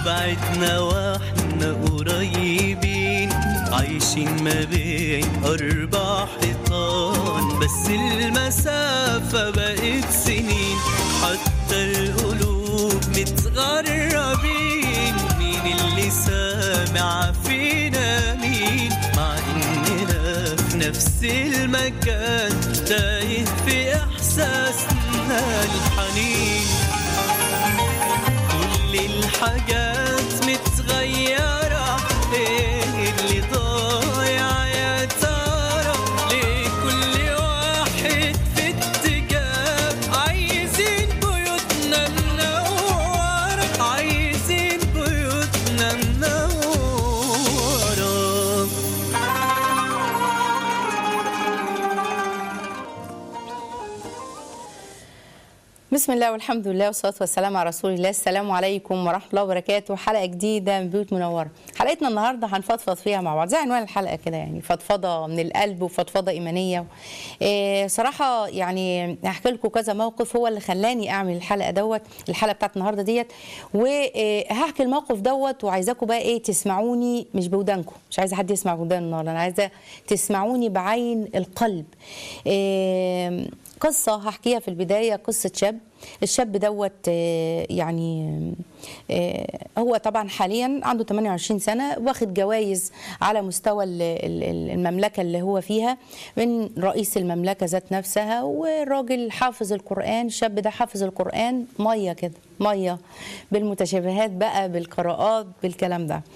بعدنا واحنا قريبين عايشين ما بين أربع حيطان بس المسافة بقت سنين حتى القلوب متغربين مين اللي سامع فينا مين مع إننا في نفس المكان تايه في إحساسنا الحنين كل الحاجات متغيرة ايه اللي ضايع يا ترى ليه كل واحد في اتجاه عايزين بيوتنا منورة عايزين بيوتنا منورة بسم الله والحمد لله والصلاة والسلام على رسول الله السلام عليكم ورحمة الله وبركاته حلقة جديدة من بيوت منورة حلقتنا النهاردة هنفضفض فيها مع بعض زي عنوان الحلقة كده يعني فضفضة من القلب وفضفضة إيمانية إيه صراحة يعني هحكي لكم كذا موقف هو اللي خلاني أعمل الحلقة دوت الحلقة بتاعت النهاردة ديت وهحكي الموقف دوت وعايزاكم بقى إيه تسمعوني مش بودانكم مش عايزة حد يسمع بودان النهاردة أنا عايزة تسمعوني بعين القلب إيه قصة هحكيها في البداية قصة شاب الشاب دوت آه، يعني آه، هو طبعا حاليا عنده 28 سنة واخد جوائز على مستوى ال- ال- المملكة اللي هو فيها من رئيس المملكة ذات نفسها والراجل حافظ القرآن الشاب ده حافظ القرآن مية كده مية بالمتشابهات بقى بالقراءات بالكلام ده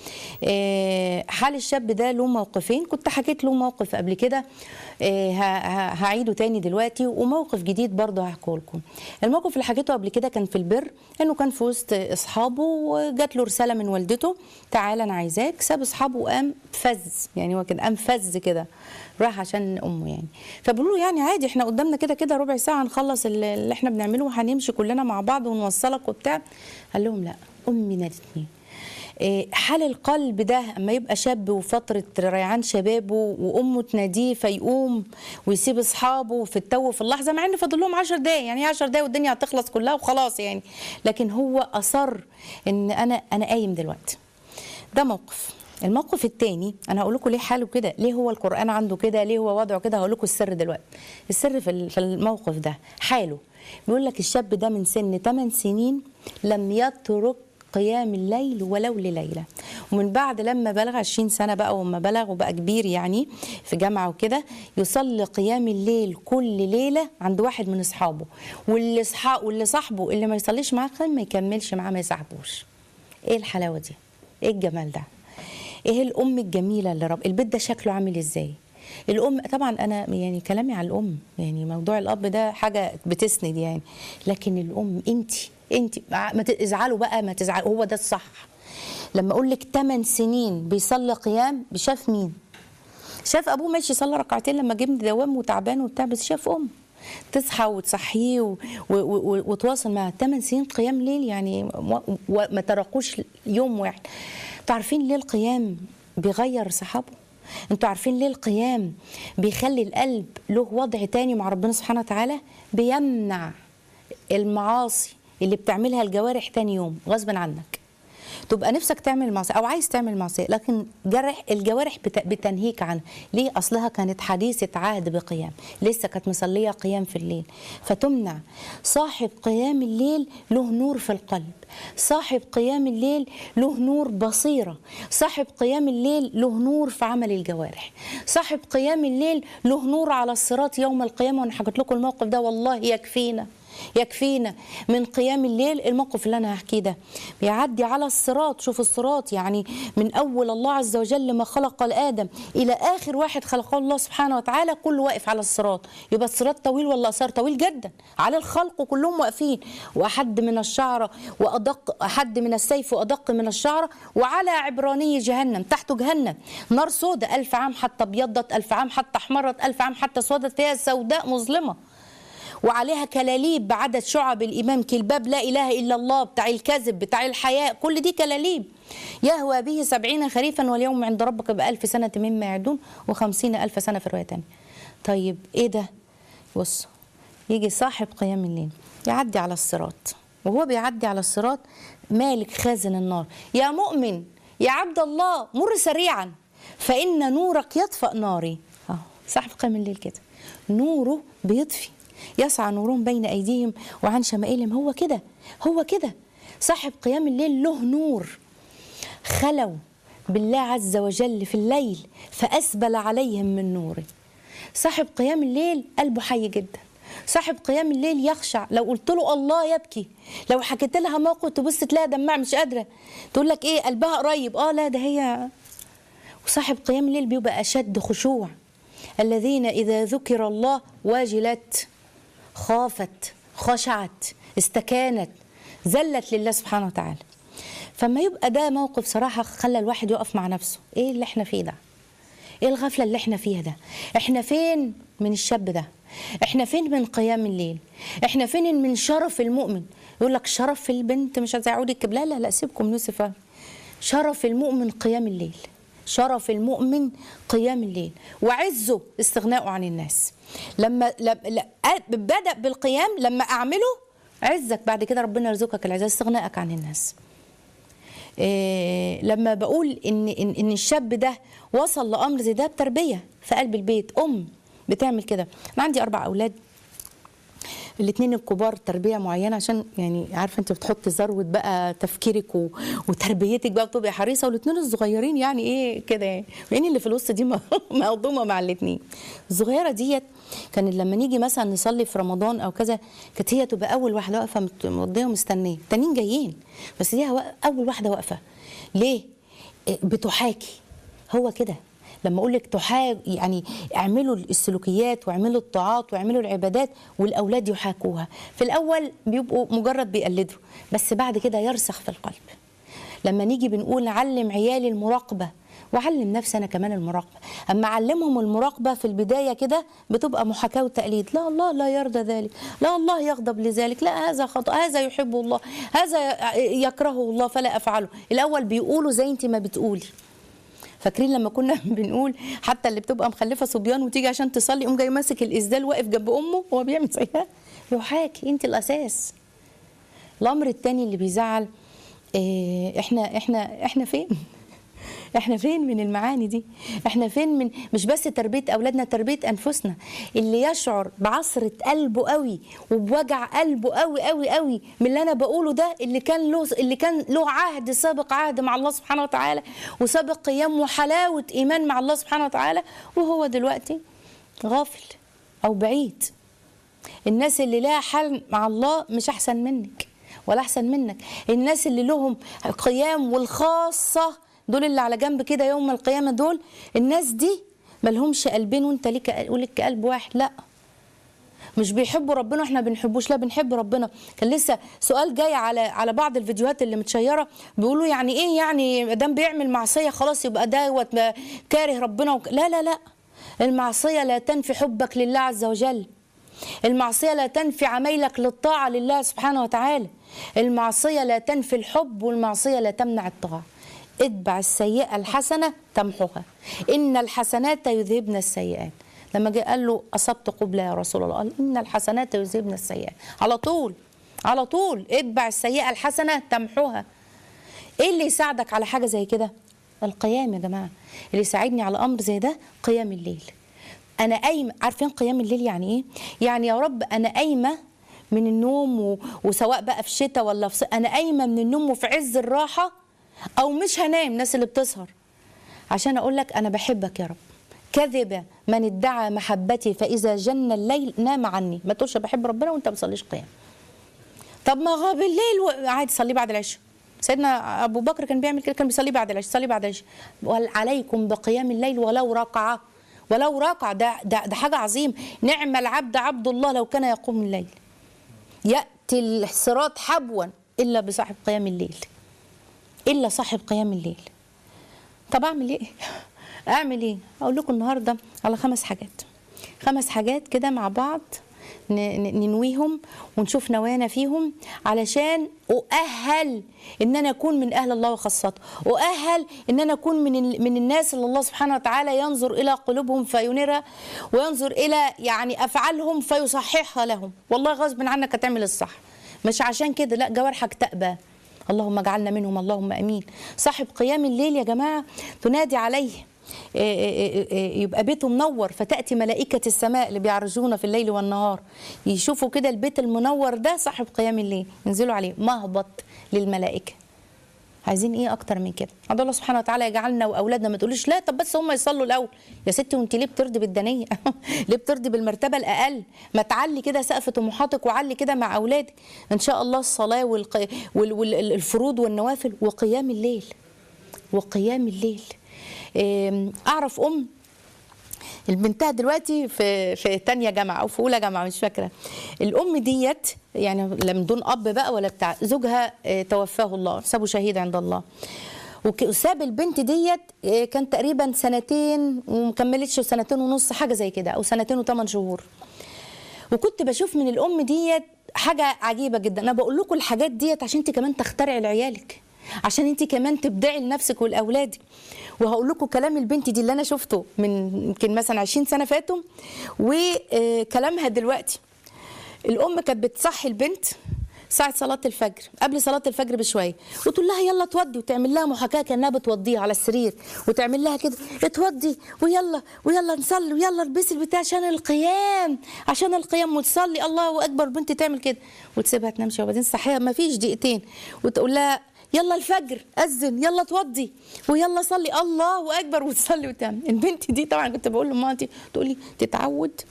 آه، حال الشاب ده له موقفين كنت حكيت له موقف قبل كده آه، ه- ه- هعيده تاني دلوقتي وموقف جديد برضه هحكيه لكم الموقف اللي حكيته قبل كده كان في البر انه كان في وسط اصحابه وجات له رساله من والدته تعالى انا عايزاك ساب اصحابه وقام فز يعني هو كده قام فز كده راح عشان امه يعني فبيقولوا له يعني عادي احنا قدامنا كده كده ربع ساعه نخلص اللي اللي احنا بنعمله وهنمشي كلنا مع بعض ونوصلك وبتاع قال لهم لا امي نادتني إيه، حال القلب ده اما يبقى شاب وفتره ريعان شبابه وامه تناديه فيقوم ويسيب اصحابه في التو في اللحظه مع ان فاضل لهم 10 دقايق يعني 10 دقايق والدنيا هتخلص كلها وخلاص يعني لكن هو اصر ان انا انا قايم دلوقتي ده موقف الموقف الثاني انا هقول لكم ليه حاله كده ليه هو القران عنده كده ليه هو وضعه كده هقول لكم السر دلوقتي السر في ال- في الموقف ده حاله بيقول لك الشاب ده من سن 8 سنين لم يترك قيام الليل ولو لليلة ومن بعد لما بلغ 20 سنة بقى وما بلغ وبقى كبير يعني في جامعة وكده يصلي قيام الليل كل ليلة عند واحد من أصحابه واللي صحا واللي صاحبه اللي ما يصليش معاه قيام ما يكملش معاه ما يصاحبوش ايه الحلاوة دي ايه الجمال ده ايه الام الجميله اللي رب البيت ده شكله عامل ازاي الام طبعا انا يعني كلامي على الام يعني موضوع الاب ده حاجه بتسند يعني لكن الام انت انت ما تزعلوا بقى ما تزعلوا هو ده الصح لما اقول لك 8 سنين بيصلي قيام شاف مين شاف ابوه ماشي يصلي ركعتين لما جه من دوام وتعبان وبتاع بس شاف امه تصحى وتصحيه و- و- و- وتواصل معاه 8 سنين قيام ليل يعني و- وما تركوش يوم واحد انتوا عارفين ليه القيام بيغير صحابه انتوا عارفين ليه القيام بيخلي القلب له وضع تاني مع ربنا سبحانه وتعالى بيمنع المعاصي اللي بتعملها الجوارح تاني يوم غصبا عنك تبقى نفسك تعمل معصيه او عايز تعمل معصيه لكن جرح الجوارح بت- بتنهيك عنها ليه اصلها كانت حديثه عهد بقيام لسه كانت مصليه قيام في الليل فتمنع صاحب قيام الليل له نور في القلب صاحب قيام الليل له نور بصيره صاحب قيام الليل له نور في عمل الجوارح صاحب قيام الليل له نور على الصراط يوم القيامه وانا حكيت لكم الموقف ده والله يكفينا يكفينا من قيام الليل الموقف اللي انا هحكيه ده بيعدي على الصراط شوف الصراط يعني من اول الله عز وجل ما خلق الادم الى اخر واحد خلقه الله سبحانه وتعالى كله واقف على الصراط يبقى الصراط طويل ولا قصير طويل جدا على الخلق كلهم واقفين واحد من الشعره وادق احد من السيف وادق من الشعره وعلى عبراني جهنم تحته جهنم نار سوداء ألف عام حتى ابيضت ألف عام حتى احمرت ألف عام حتى اسودت فيها سوداء مظلمه وعليها كلاليب بعدد شعب الإمام كالباب لا إله إلا الله بتاع الكذب بتاع الحياء كل دي كلاليب يهوى به سبعين خريفا واليوم عند ربك بألف سنة مما يعدون وخمسين ألف سنة في رواية تانية طيب إيه ده بص يجي صاحب قيام الليل يعدي على الصراط وهو بيعدي على الصراط مالك خازن النار يا مؤمن يا عبد الله مر سريعا فإن نورك يطفأ ناري اه صاحب قيام الليل كده نوره بيطفي يسعى نورهم بين أيديهم وعن شمائلهم هو كده هو كده صاحب قيام الليل له نور خلوا بالله عز وجل في الليل فأسبل عليهم من نوره صاحب قيام الليل قلبه حي جدا صاحب قيام الليل يخشع لو قلت له الله يبكي لو حكيت لها موقف تبص تلاقيها دمع مش قادره تقول لك ايه قلبها قريب اه لا ده هي وصاحب قيام الليل بيبقى اشد خشوع الذين اذا ذكر الله واجلت خافت خشعت استكانت ذلت لله سبحانه وتعالى فما يبقى ده موقف صراحه خلى الواحد يقف مع نفسه ايه اللي احنا فيه ده ايه الغفله اللي احنا فيها ده احنا فين من الشاب ده احنا فين من قيام الليل احنا فين من شرف المؤمن يقول لك شرف البنت مش هتعودي الكب لا لا لا سيبكم يوسف شرف المؤمن قيام الليل شرف المؤمن قيام الليل وعزه استغناؤه عن الناس لما لما بدا بالقيام لما اعمله عزك بعد كده ربنا يرزقك العزه استغنائك عن الناس إيه لما بقول ان ان ان الشاب ده وصل لامر زي ده بتربيه في قلب البيت ام بتعمل كده انا عندي اربع اولاد الاثنين الكبار تربيه معينه عشان يعني عارفه انت بتحط ذروه بقى تفكيرك و... وتربيتك بقى بتبقى حريصه والاثنين الصغيرين يعني ايه كده يعني يعني اللي في الوسط دي مهضومه مع الاثنين الصغيره ديت كان لما نيجي مثلا نصلي في رمضان او كذا كانت هي تبقى اول واحده واقفه مقضيه ومستنيه التانيين جايين بس دي اول واحده واقفه ليه بتحاكي هو كده لما اقول لك تحا يعني اعملوا السلوكيات واعملوا الطاعات واعملوا العبادات والاولاد يحاكوها في الاول بيبقوا مجرد بيقلدوا بس بعد كده يرسخ في القلب لما نيجي بنقول علم عيالي المراقبه وعلم نفسي انا كمان المراقبه اما اعلمهم المراقبه في البدايه كده بتبقى محاكاه وتقليد لا الله لا يرضى ذلك لا الله يغضب لذلك لا هذا خطا هذا يحب الله هذا يكرهه الله فلا افعله الاول بيقولوا زي انت ما بتقولي فاكرين لما كنا بنقول حتى اللي بتبقى مخلفه صبيان وتيجي عشان تصلي يقوم جاي ماسك الاسدال واقف جنب امه وهو بيعمل زيها يحاكي انت الاساس الامر الثاني اللي بيزعل إيه احنا احنا احنا فين احنا فين من المعاني دي احنا فين من مش بس تربيه اولادنا تربيه انفسنا اللي يشعر بعصره قلبه قوي وبوجع قلبه قوي قوي قوي من اللي انا بقوله ده اللي كان له اللي كان له عهد سابق عهد مع الله سبحانه وتعالى وسابق قيام وحلاوه ايمان مع الله سبحانه وتعالى وهو دلوقتي غافل او بعيد الناس اللي لها حل مع الله مش احسن منك ولا احسن منك الناس اللي لهم قيام والخاصه دول اللي على جنب كده يوم القيامة دول الناس دي ملهمش قلبين وانت ليك ولك قلب واحد لا مش بيحبوا ربنا واحنا بنحبوش لا بنحب ربنا كان لسه سؤال جاي على على بعض الفيديوهات اللي متشيره بيقولوا يعني ايه يعني دام بيعمل معصيه خلاص يبقى دوت كاره ربنا وك... لا لا لا المعصيه لا تنفي حبك لله عز وجل المعصيه لا تنفي عميلك للطاعه لله سبحانه وتعالى المعصيه لا تنفي الحب والمعصيه لا تمنع الطاعه اتبع السيئة الحسنة تمحها إن الحسنات يذهبن السيئات لما جه قال له أصبت قبلة يا رسول الله قال إن الحسنات يذهبن السيئات على طول على طول اتبع السيئة الحسنة تمحها إيه اللي يساعدك على حاجة زي كده القيام يا جماعة اللي يساعدني على أمر زي ده قيام الليل أنا قايمة عارفين قيام الليل يعني إيه يعني يا رب أنا قايمة من النوم و... وسواء بقى في شتاء ولا في ص... أنا قايمة من النوم وفي عز الراحة او مش هنام الناس اللي بتسهر عشان اقول لك انا بحبك يا رب كذب من ادعى محبتي فاذا جن الليل نام عني ما تقولش بحب ربنا وانت ما بتصليش قيام طب ما غاب الليل و... عادي صلي بعد العشاء سيدنا ابو بكر كان بيعمل كده كان بيصلي بعد العشاء صلي بعد العشاء عليكم بقيام الليل ولو ركعه ولو ركع ده, ده ده حاجه عظيم نعم العبد عبد الله لو كان يقوم الليل ياتي الصراط حبوا الا بصاحب قيام الليل الا صاحب قيام الليل طب اعمل ايه اعمل ايه اقول لكم النهارده على خمس حاجات خمس حاجات كده مع بعض ننويهم ونشوف نوايانا فيهم علشان اؤهل ان انا اكون من اهل الله وخاصته اؤهل ان انا اكون من من الناس اللي الله سبحانه وتعالى ينظر الى قلوبهم فينيرها وينظر الى يعني افعالهم فيصححها لهم والله غصب عنك هتعمل الصح مش عشان كده لا جوارحك تأبى اللهم اجعلنا منهم اللهم امين صاحب قيام الليل يا جماعه تنادي عليه إيه إيه إيه يبقى بيته منور فتاتي ملائكه السماء اللي بيعرجون في الليل والنهار يشوفوا كده البيت المنور ده صاحب قيام الليل ينزلوا عليه مهبط للملائكه عايزين ايه اكتر من كده عبد الله سبحانه وتعالى يجعلنا واولادنا ما تقولوش لا طب بس هم يصلوا الاول يا ستي وانت ليه بترضي بالدنيه ليه بترضي بالمرتبه الاقل ما تعلي كده سقف طموحاتك وعلي كده مع اولادك ان شاء الله الصلاه والق... وال... والفروض والنوافل وقيام الليل وقيام الليل إيه، اعرف ام بنتها دلوقتي في في تانية جامعة أو في أولى جامعة مش فاكرة الأم ديت يعني لا من دون أب بقى ولا بتاع زوجها آه، توفاه الله سابه شهيد عند الله وك- وساب البنت ديت آه، كان تقريبا سنتين ومكملتش سنتين ونص حاجة زي كده أو سنتين وثمان شهور وكنت بشوف من الام ديت حاجه عجيبه جدا انا بقول لكم الحاجات ديت عشان انت كمان تخترعي لعيالك عشان انت كمان تبدعي لنفسك ولاولادك وهقول لكم كلام البنت دي اللي انا شفته من يمكن مثلا 20 سنه فاتوا وكلامها دلوقتي الام كانت بتصحي البنت ساعة صلاة الفجر قبل صلاة الفجر بشوية وتقول لها يلا تودي وتعمل لها محاكاة كأنها بتوديها على السرير وتعمل لها كده اتودي ويلا ويلا نصلي ويلا البسي البتاع عشان القيام عشان القيام وتصلي الله أكبر بنتي تعمل كده وتسيبها تنام شوية وبعدين تصحيها ما فيش دقيقتين وتقول لها يلا الفجر أذن يلا توضي ويلا صلي الله أكبر وتصلي وتعمل البنت دي طبعا كنت بقول لمامتي تقول لي تتعود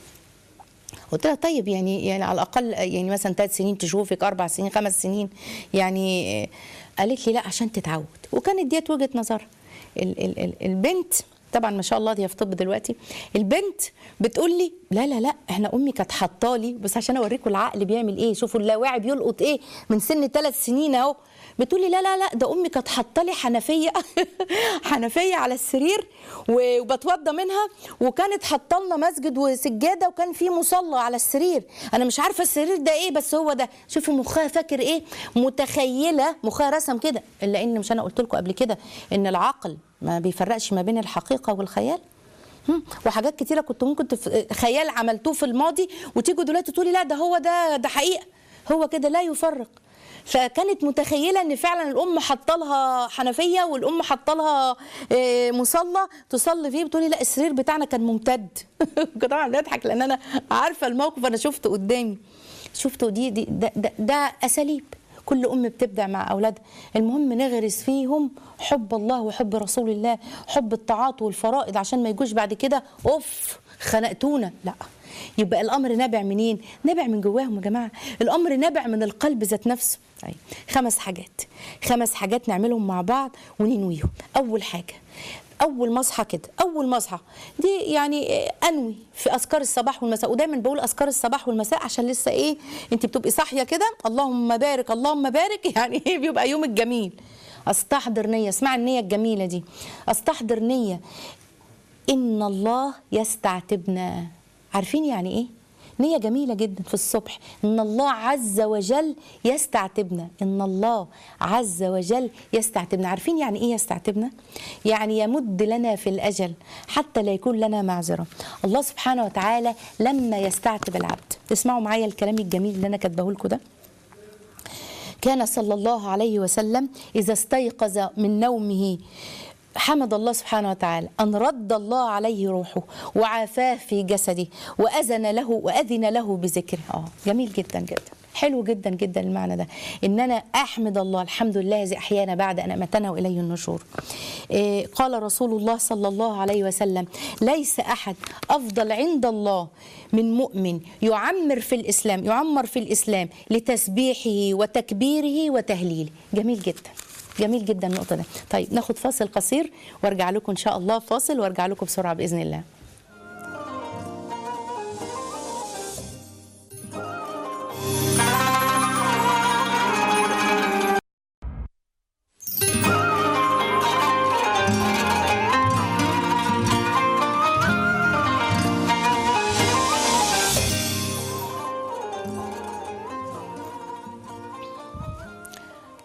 قلت لها طيب يعني يعني على الاقل يعني مثلا ثلاث سنين تشوفك اربع سنين خمس سنين يعني آه، قالت لي لا عشان تتعود وكانت ديت وجهه نظرها ال- ال- ال- البنت طبعا ما شاء الله دي في طب دلوقتي البنت بتقول لي لا لا لا احنا امي كانت حاطالي بس عشان اوريكم العقل بيعمل ايه شوفوا اللاواعي بيلقط ايه من سن ثلاث سنين اهو بتقول لي لا لا لا ده امي كانت حاطه لي حنفيه حنفيه على السرير و- وبتوضى منها وكانت حاطه لنا مسجد وسجاده وكان في مصلى على السرير انا مش عارفه السرير ده ايه بس هو ده شوفوا مخها فاكر ايه متخيله مخها رسم كده الا ان مش انا قلت لكم قبل كده ان العقل ما بيفرقش ما بين الحقيقه والخيال هم، وحاجات كتيره كنت ممكن تف... خيال عملتوه في الماضي وتيجوا دلوقتي تقولي لا ده هو ده ده حقيقه هو كده لا يفرق فكانت متخيله ان فعلا الام حاطه لها حنفيه والام حاطه لها آه، مصلى تصلي فيه بتقولي لا السرير بتاعنا كان ممتد طبعا بضحك لان انا عارفه الموقف انا شفته قدامي شفته دي, دي ده, ده, ده اساليب كل ام بتبدع مع اولادها المهم نغرس فيهم حب الله وحب رسول الله حب الطاعات والفرائض عشان ما يجوش بعد كده اوف خنقتونا لا يبقى الامر نابع منين نابع من جواهم يا جماعه الامر نابع من القلب ذات نفسه طيب خمس حاجات خمس حاجات نعملهم مع بعض وننويهم اول حاجه اول ما اصحى كده اول ما اصحى دي يعني آه، انوي في اذكار الصباح والمساء ودايما بقول اذكار الصباح والمساء عشان لسه ايه انت بتبقي صاحيه كده اللهم بارك اللهم بارك يعني ايه بيبقى يومك جميل استحضر نيه اسمع النيه الجميله دي استحضر نيه ان الله يستعتبنا عارفين يعني ايه نية جميلة جدا في الصبح إن الله عز وجل يستعتبنا إن الله عز وجل يستعتبنا عارفين يعني إيه يستعتبنا؟ يعني يمد لنا في الأجل حتى لا يكون لنا معذرة الله سبحانه وتعالى لما يستعتب العبد اسمعوا معايا الكلام الجميل اللي أنا كاتبه لكم ده كان صلى الله عليه وسلم إذا استيقظ من نومه حمد الله سبحانه وتعالى أن رد الله عليه روحه وعافاه في جسده وأذن له وأذن له بذكره آه جميل جدا جدا حلو جدا جدا المعنى ده ان انا احمد الله الحمد لله الذي احيانا بعد ان امتنا واليه النشور إيه قال رسول الله صلى الله عليه وسلم ليس احد افضل عند الله من مؤمن يعمر في الاسلام يعمر في الاسلام لتسبيحه وتكبيره وتهليله جميل جدا جميل جدا النقطه ده طيب ناخد فاصل قصير وارجع لكم ان شاء الله فاصل وارجع لكم بسرعه باذن الله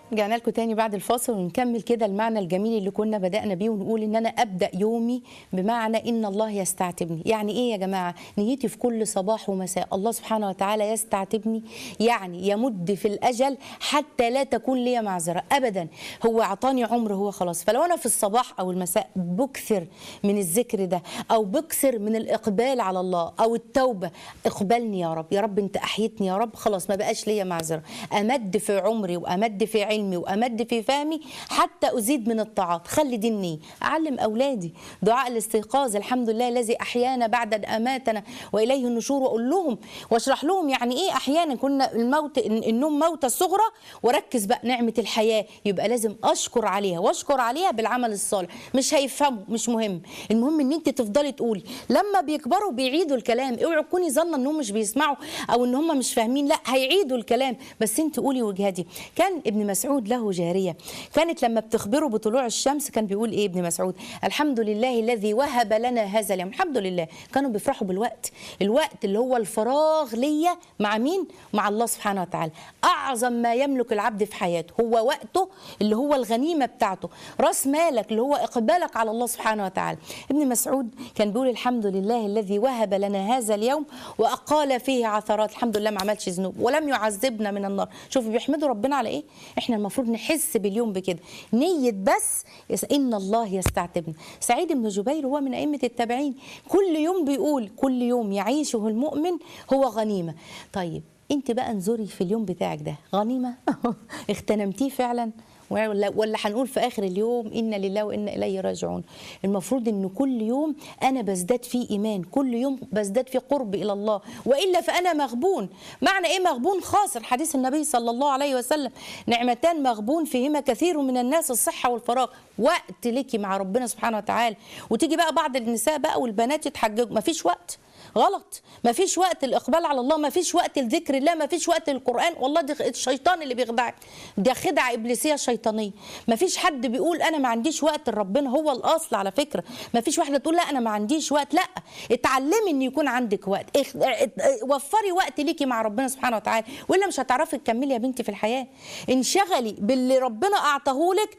رجعنا لكم تاني بعد الفاصل ونكمل كده المعنى الجميل اللي كنا بدأنا بيه ونقول ان انا ابدأ يومي بمعنى ان الله يستعتبني يعني ايه يا جماعة نيتي في كل صباح ومساء الله سبحانه وتعالى يستعتبني يعني يمد في الاجل حتى لا تكون لي معذرة ابدا هو اعطاني عمر هو خلاص فلو انا في الصباح او المساء بكثر من الذكر ده او بكثر من الاقبال على الله او التوبة اقبلني يا رب يا رب انت احيتني يا رب خلاص ما بقاش ليا معذرة امد في عمري وامد في علمي وامد في فهمي حتى ازيد من الطاعات خلي دي النية اعلم اولادي دعاء الاستيقاظ الحمد لله الذي احيانا بعد ان اماتنا واليه النشور واقول لهم واشرح لهم يعني ايه احيانا كنا الموت النوم موتة الصغرى واركز بقى نعمه الحياه يبقى لازم اشكر عليها واشكر عليها بالعمل الصالح مش هيفهموا مش مهم المهم ان انت تفضلي تقولي لما بيكبروا بيعيدوا الكلام اوعوا تكوني ظنه انهم مش بيسمعوا او ان هم مش فاهمين لا هيعيدوا الكلام بس انت قولي وجهتي كان ابن مسعود له جاريه كانت لما بتخبره بطلوع الشمس كان بيقول ايه ابن مسعود الحمد لله الذي وهب لنا هذا اليوم الحمد لله كانوا بيفرحوا بالوقت الوقت اللي هو الفراغ ليا مع مين مع الله سبحانه وتعالى اعظم ما يملك العبد في حياته هو وقته اللي هو الغنيمه بتاعته راس مالك اللي هو اقبالك على الله سبحانه وتعالى ابن مسعود كان بيقول الحمد لله الذي وهب لنا هذا اليوم واقال فيه عثرات الحمد لله ما عملش ذنوب ولم يعذبنا من النار شوفوا بيحمدوا ربنا على ايه احنا المفروض نحس باليوم بكده نيه بس ان الله يستعتبنا سعيد بن جبير هو من ائمه التابعين كل يوم بيقول كل يوم يعيشه المؤمن هو غنيمه طيب انت بقى انظري في اليوم بتاعك ده غنيمه اغتنمتيه فعلا ولا ولا هنقول في اخر اليوم انا لله وانا اليه راجعون المفروض ان كل يوم انا بزداد فيه ايمان كل يوم بزداد فيه قرب الى الله والا فانا مغبون معنى ايه مغبون خاسر حديث النبي صلى الله عليه وسلم نعمتان مغبون فيهما كثير من الناس الصحه والفراغ وقت ليكي مع ربنا سبحانه وتعالى وتيجي بقى بعض النساء بقى والبنات يتحججوا مفيش وقت غلط ما فيش وقت الاقبال على الله ما فيش وقت لذكر الله ما فيش وقت للقران والله ده الشيطان اللي بيخدعك ده خدعه ابليسيه شيطانيه ما فيش حد بيقول انا ما عنديش وقت لربنا هو الاصل على فكره ما فيش واحده تقول لا انا ما عنديش وقت لا اتعلمي ان يكون عندك وقت اخ... وفري وقت ليكي مع ربنا سبحانه وتعالى والا مش هتعرفي تكملي يا بنتي في الحياه انشغلي باللي ربنا اعطاهولك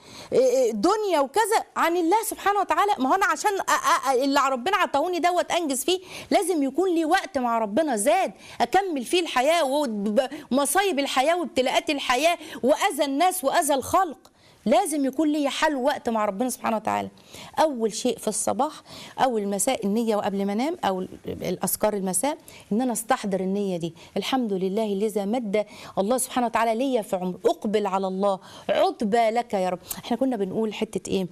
دنيا وكذا عن الله سبحانه وتعالى ما هو انا عشان أ... أ... اللي ربنا اعطاهوني دوت انجز فيه لازم يكون لي وقت مع ربنا زاد اكمل فيه الحياه ومصايب الحياه وابتلاءات الحياه واذى الناس واذى الخلق لازم يكون لي حل وقت مع ربنا سبحانه وتعالى اول شيء في الصباح او المساء النيه وقبل ما انام او الاذكار المساء ان انا استحضر النيه دي الحمد لله الذي مد الله سبحانه وتعالى ليا في عمر اقبل على الله عتبى لك يا رب احنا كنا بنقول حته ايه,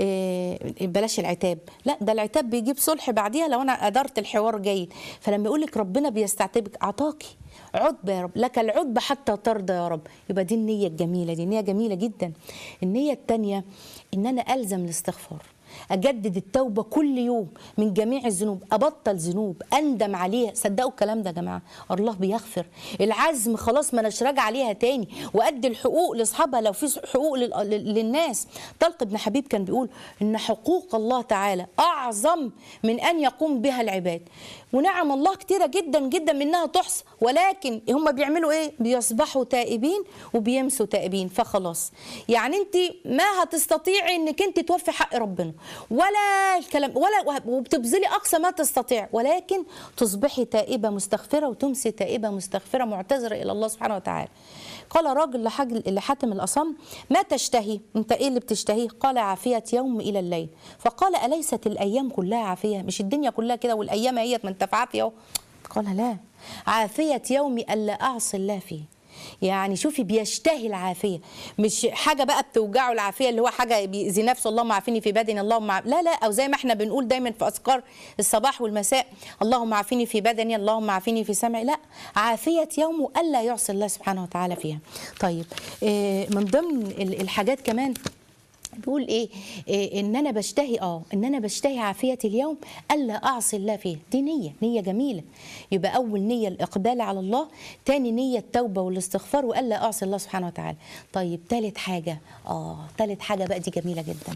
إيه بلاش العتاب لا ده العتاب بيجيب صلح بعديها لو انا ادرت الحوار جيد فلما يقول لك ربنا بيستعتبك عطاكي عتبة يا رب لك العتبة حتى ترضى يا رب يبقى دي النية الجميلة دي نية جميلة جدا النية التانية ان انا الزم الاستغفار اجدد التوبه كل يوم من جميع الذنوب ابطل ذنوب اندم عليها صدقوا الكلام ده يا جماعه الله بيغفر العزم خلاص ما اناش راجع عليها تاني وادي الحقوق لاصحابها لو في حقوق للناس طلق بن حبيب كان بيقول ان حقوق الله تعالى اعظم من ان يقوم بها العباد ونعم الله كتيره جدا جدا منها تحصى ولكن هم بيعملوا ايه بيصبحوا تائبين وبيمسوا تائبين فخلاص يعني انت ما هتستطيعي انك انت توفي حق ربنا ولا الكلام ولا وبتبذلي اقصى ما تستطيع ولكن تصبحي تائبه مستغفره وتمسي تائبه مستغفره معتذره الى الله سبحانه وتعالى قال راجل لحاتم الاصم ما تشتهي انت ايه اللي بتشتهيه قال عافيه يوم الى الليل فقال اليست الايام كلها عافيه مش الدنيا كلها كده والايام هي ما انت في عافيه قال لا عافيه يومي الا اعصي الله فيه يعني شوفي بيشتهي العافيه مش حاجه بقى بتوجعه العافيه اللي هو حاجه بيأذي نفسه اللهم عافيني في بدني اللهم عف... لا لا او زي ما احنا بنقول دايما في اذكار الصباح والمساء اللهم عافيني في بدني اللهم عافيني في سمعي لا عافيه يومه الا يعصي الله سبحانه وتعالى فيها طيب من ضمن الحاجات كمان بيقول ايه, إيه ان انا بشتهي اه ان انا بشتهي عافيه اليوم الا اعصي الله فيه دي نيه نيه جميله يبقى اول نيه الاقبال على الله تاني نيه التوبه والاستغفار والا اعصي الله سبحانه وتعالى طيب تالت حاجه اه تالت حاجه بقى دي جميله جدا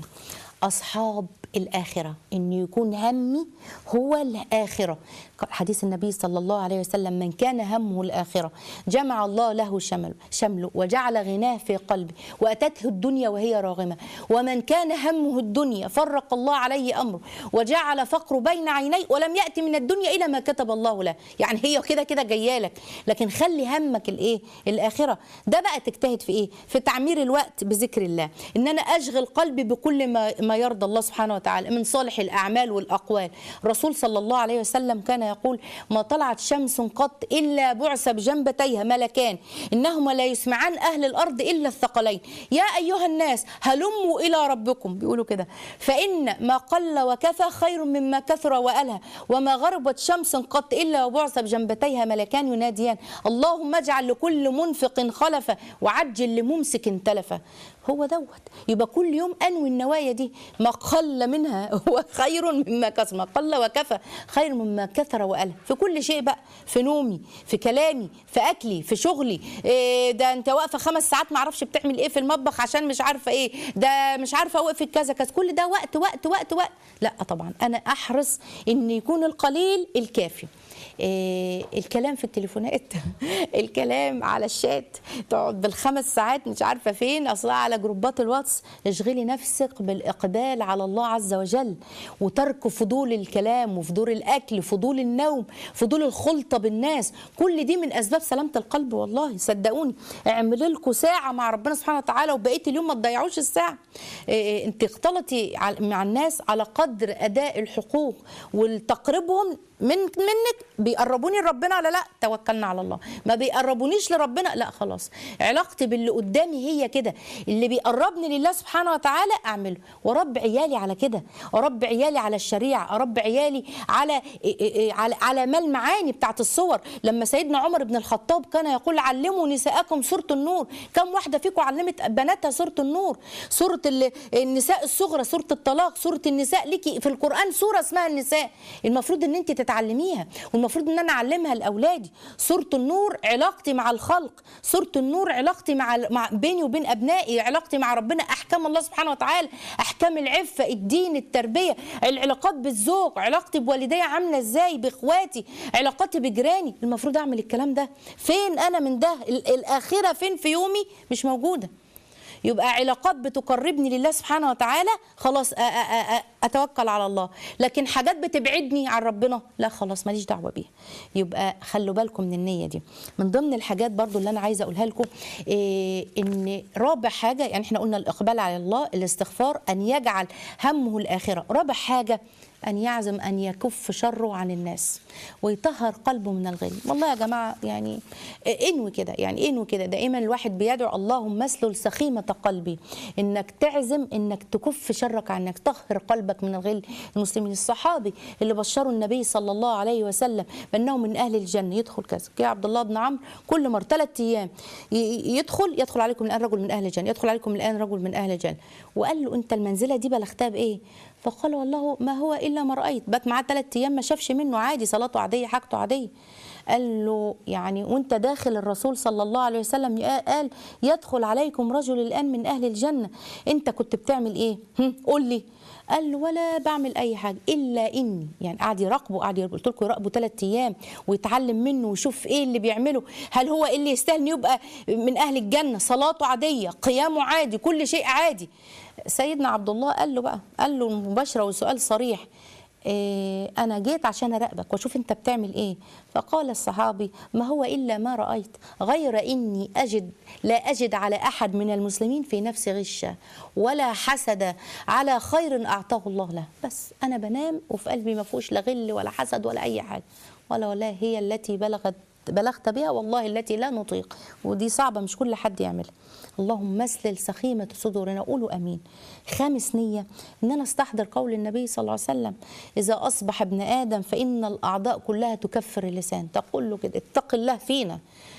اصحاب الاخره ان يكون همي هو الاخره حديث النبي صلى الله عليه وسلم من كان همه الاخره جمع الله له شمل شمله وجعل غناه في قلبه واتته الدنيا وهي راغمه ومن كان همه الدنيا فرق الله عليه امره وجعل فقره بين عينيه ولم ياتي من الدنيا الا ما كتب الله له يعني هي كده كده جايه لك لكن خلي همك الايه الاخره ده بقى تجتهد في ايه في تعمير الوقت بذكر الله ان انا اشغل قلبي بكل ما ما يرضى الله سبحانه وتعالى من صالح الاعمال والاقوال الرسول صلى الله عليه وسلم كان يقول ما طلعت شمس قط الا بعث بجنبتيها ملكان انهما لا يسمعان اهل الارض الا الثقلين يا ايها الناس هلموا الى ربكم بيقولوا كده فان ما قل وكفى خير مما كثر والها وما غربت شمس قط الا وبعث بجنبتيها ملكان يناديان اللهم اجعل لكل منفق خلفا وعجل لممسك تلفا هو دوت يبقى كل يوم انوي النوايا دي ما قل منها هو خير مما كثر ما قل وكفى خير مما كثر وأله في كل شيء بقى في نومي في كلامي في اكلي في شغلي إيه ده انت واقفه خمس ساعات ما اعرفش بتعمل ايه في المطبخ عشان مش عارفه ايه ده مش عارفه وقفت كذا كذا كل ده وقت وقت وقت وقت لا طبعا انا احرص ان يكون القليل الكافي إيه الكلام في التليفونات الكلام على الشات تقعد بالخمس ساعات مش عارفه فين اصلا على جروبات الواتس اشغلي نفسك بالاقبال على الله عز وجل وترك فضول الكلام وفضول الاكل فضول النوم فضول الخلطه بالناس كل دي من اسباب سلامه القلب والله صدقوني اعملي لكم ساعه مع ربنا سبحانه وتعالى وبقيه اليوم ما تضيعوش الساعه إيه انت اختلطي مع الناس على قدر اداء الحقوق وتقربهم من منك بيقربوني لربنا ولا لا توكلنا على الله ما بيقربونيش لربنا لا خلاص علاقتي باللي قدامي هي كده اللي بيقربني لله سبحانه وتعالى اعمله ورب عيالي على كده اربي عيالي على الشريعه اربي عيالي على على على ما المعاني بتاعت الصور لما سيدنا عمر بن الخطاب كان يقول علموا نساءكم سوره النور كم واحده فيكم علمت بناتها سوره النور سوره النساء الصغرى سوره الطلاق سوره النساء ليكي في القران سوره اسمها النساء المفروض ان انت تتعلميها والمفروض ان انا اعلمها لاولادي سوره النور علاقتي مع الخلق سوره النور علاقتي مع مع بيني وبين ابنائي علاقتي مع ربنا احكام الله سبحانه وتعالى احكام العفه الدين التربيه العلاقات بالزوج علاقتي بوالدي عامله ازاي باخواتي علاقاتي بجيراني المفروض اعمل الكلام ده فين انا من ده الاخره فين في يومي مش موجوده يبقى علاقات بتقربني لله سبحانه وتعالى خلاص أ أ أ اتوكل على الله لكن حاجات بتبعدني عن ربنا لا خلاص ماليش دعوه بيها يبقى خلوا بالكم من النيه دي من ضمن الحاجات برضو اللي انا عايزه اقولها لكم إيه ان رابع حاجه يعني احنا قلنا الاقبال على الله الاستغفار ان يجعل همه الاخره رابع حاجه أن يعزم أن يكف شره عن الناس ويطهر قلبه من الغل والله يا جماعة يعني انوي كده يعني انوي كده دائما الواحد بيدعو اللهم اسلل سخيمة قلبي انك تعزم انك تكف شرك عنك طهر قلبك من الغل المسلمين الصحابي اللي بشروا النبي صلى الله عليه وسلم بأنه من أهل الجنة يدخل كذا يا عبد الله بن عمرو كل مرة ثلاث أيام يدخل يدخل عليكم الآن رجل من أهل الجنة يدخل عليكم الآن رجل من أهل الجنة وقال له أنت المنزلة دي بلغتها بإيه فقال والله ما هو الا ما رايت بات معاه ثلاث ايام ما شافش منه عادي صلاته عاديه حاجته عاديه قال له يعني وانت داخل الرسول صلى الله عليه وسلم قال يدخل عليكم رجل الان من اهل الجنه انت كنت بتعمل ايه قول لي قال له ولا بعمل اي حاجه الا اني يعني قعد يراقبه قعد قلت لكم يراقبه ثلاث ايام ويتعلم منه ويشوف ايه اللي بيعمله هل هو اللي يستاهل يبقى من اهل الجنه صلاته عاديه قيامه عادي كل شيء عادي سيدنا عبد الله قال له بقى قال له مباشره وسؤال صريح إيه أنا جيت عشان أراقبك وأشوف أنت بتعمل إيه فقال الصحابي ما هو إلا ما رأيت غير إني أجد لا أجد على أحد من المسلمين في نفسي غشة ولا حسد على خير أعطاه الله له بس أنا بنام وفي قلبي ما فيهوش لا غل ولا حسد ولا أي حاجة ولا ولا هي التي بلغت بلغت بها والله التي لا نطيق ودي صعبة مش كل حد يعملها اللهم اسلل سخيمة صدورنا قولوا أمين خامس نية إن أنا استحضر قول النبي صلى الله عليه وسلم إذا أصبح ابن آدم فإن الأعضاء كلها تكفر اللسان تقول له كده اتق الله فينا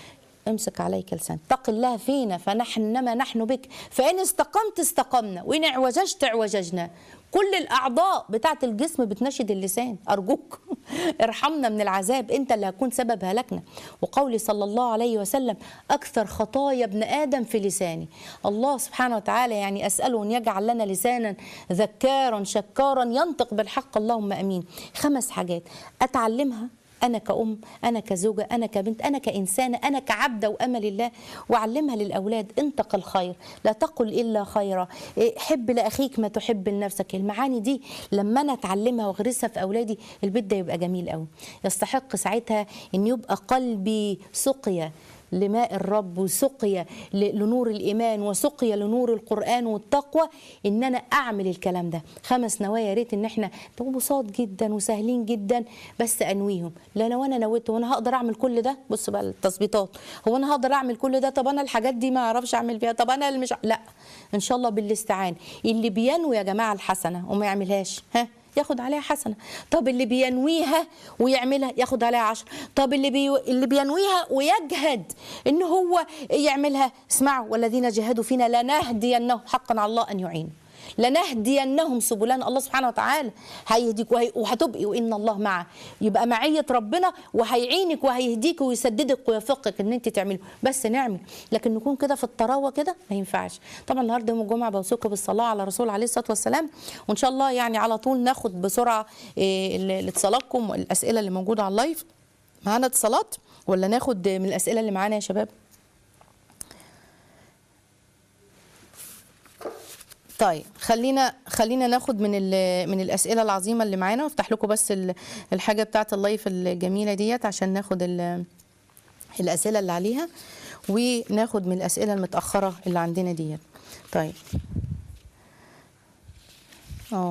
امسك عليك لسان اتق الله فينا فنحن انما نحن بك فان استقمت استقمنا وان اعوججت اعوججنا كل الاعضاء بتاعه الجسم بتنشد اللسان ارجوك ارحمنا من العذاب انت اللي هتكون سبب هلكنا وقولي صلى الله عليه وسلم اكثر خطايا ابن ادم في لساني الله سبحانه وتعالى يعني اساله ان يجعل لنا لسانا ذكارا شكارا ينطق بالحق اللهم امين خمس حاجات اتعلمها انا كأم انا كزوجه انا كبنت انا كانسانه انا كعبده وامل الله واعلمها للاولاد انتق الخير لا تقل الا خيرا إيه، حب لاخيك ما تحب لنفسك المعاني دي لما انا اتعلمها واغرسها في اولادي البيت ده يبقى جميل قوي يستحق ساعتها ان يبقى قلبي سقيا لماء الرب وسقيا ل- لنور الايمان وسقيا لنور القران والتقوى ان انا اعمل الكلام ده خمس نوايا يا ريت ان احنا تبقوا بساط جدا وسهلين جدا بس انويهم لا لو انا نويت وانا هقدر اعمل كل ده بص بقى التظبيطات هو انا هقدر اعمل كل ده طب انا الحاجات دي ما اعرفش اعمل فيها طب انا اللي مش لا ان شاء الله بالاستعانه اللي بينوي يا جماعه الحسنه وما يعملهاش ها ياخد عليها حسنه طب اللي بينويها ويعملها ياخد عليها عشر طب اللي بي... اللي بينويها ويجهد ان هو يعملها اسمعوا والذين جاهدوا فينا لنهدينهم حقا على الله ان يعين لنهدينهم سبلنا الله سبحانه وتعالى هيهديك وهي... وهتبقي وان الله معه يبقى معيه ربنا وهيعينك وهيهديك ويسددك ويوفقك ان انت تعمله بس نعمل لكن نكون كده في الطراوه كده ما ينفعش طبعا النهارده يوم الجمعه بوصيكم بالصلاه على الرسول عليه الصلاه والسلام وان شاء الله يعني على طول ناخد بسرعه إيه، ال- اتصالاتكم الاسئله اللي موجوده على اللايف معانا اتصالات ولا ناخد من الاسئله اللي معانا يا شباب طيب خلينا خلينا ناخد من ال- من الاسئله العظيمه اللي معانا وافتح لكم بس ال- الحاجه بتاعه اللايف الجميله ديت عشان ناخد ال- الاسئله اللي عليها وناخد من الاسئله المتاخره اللي عندنا ديت طيب اه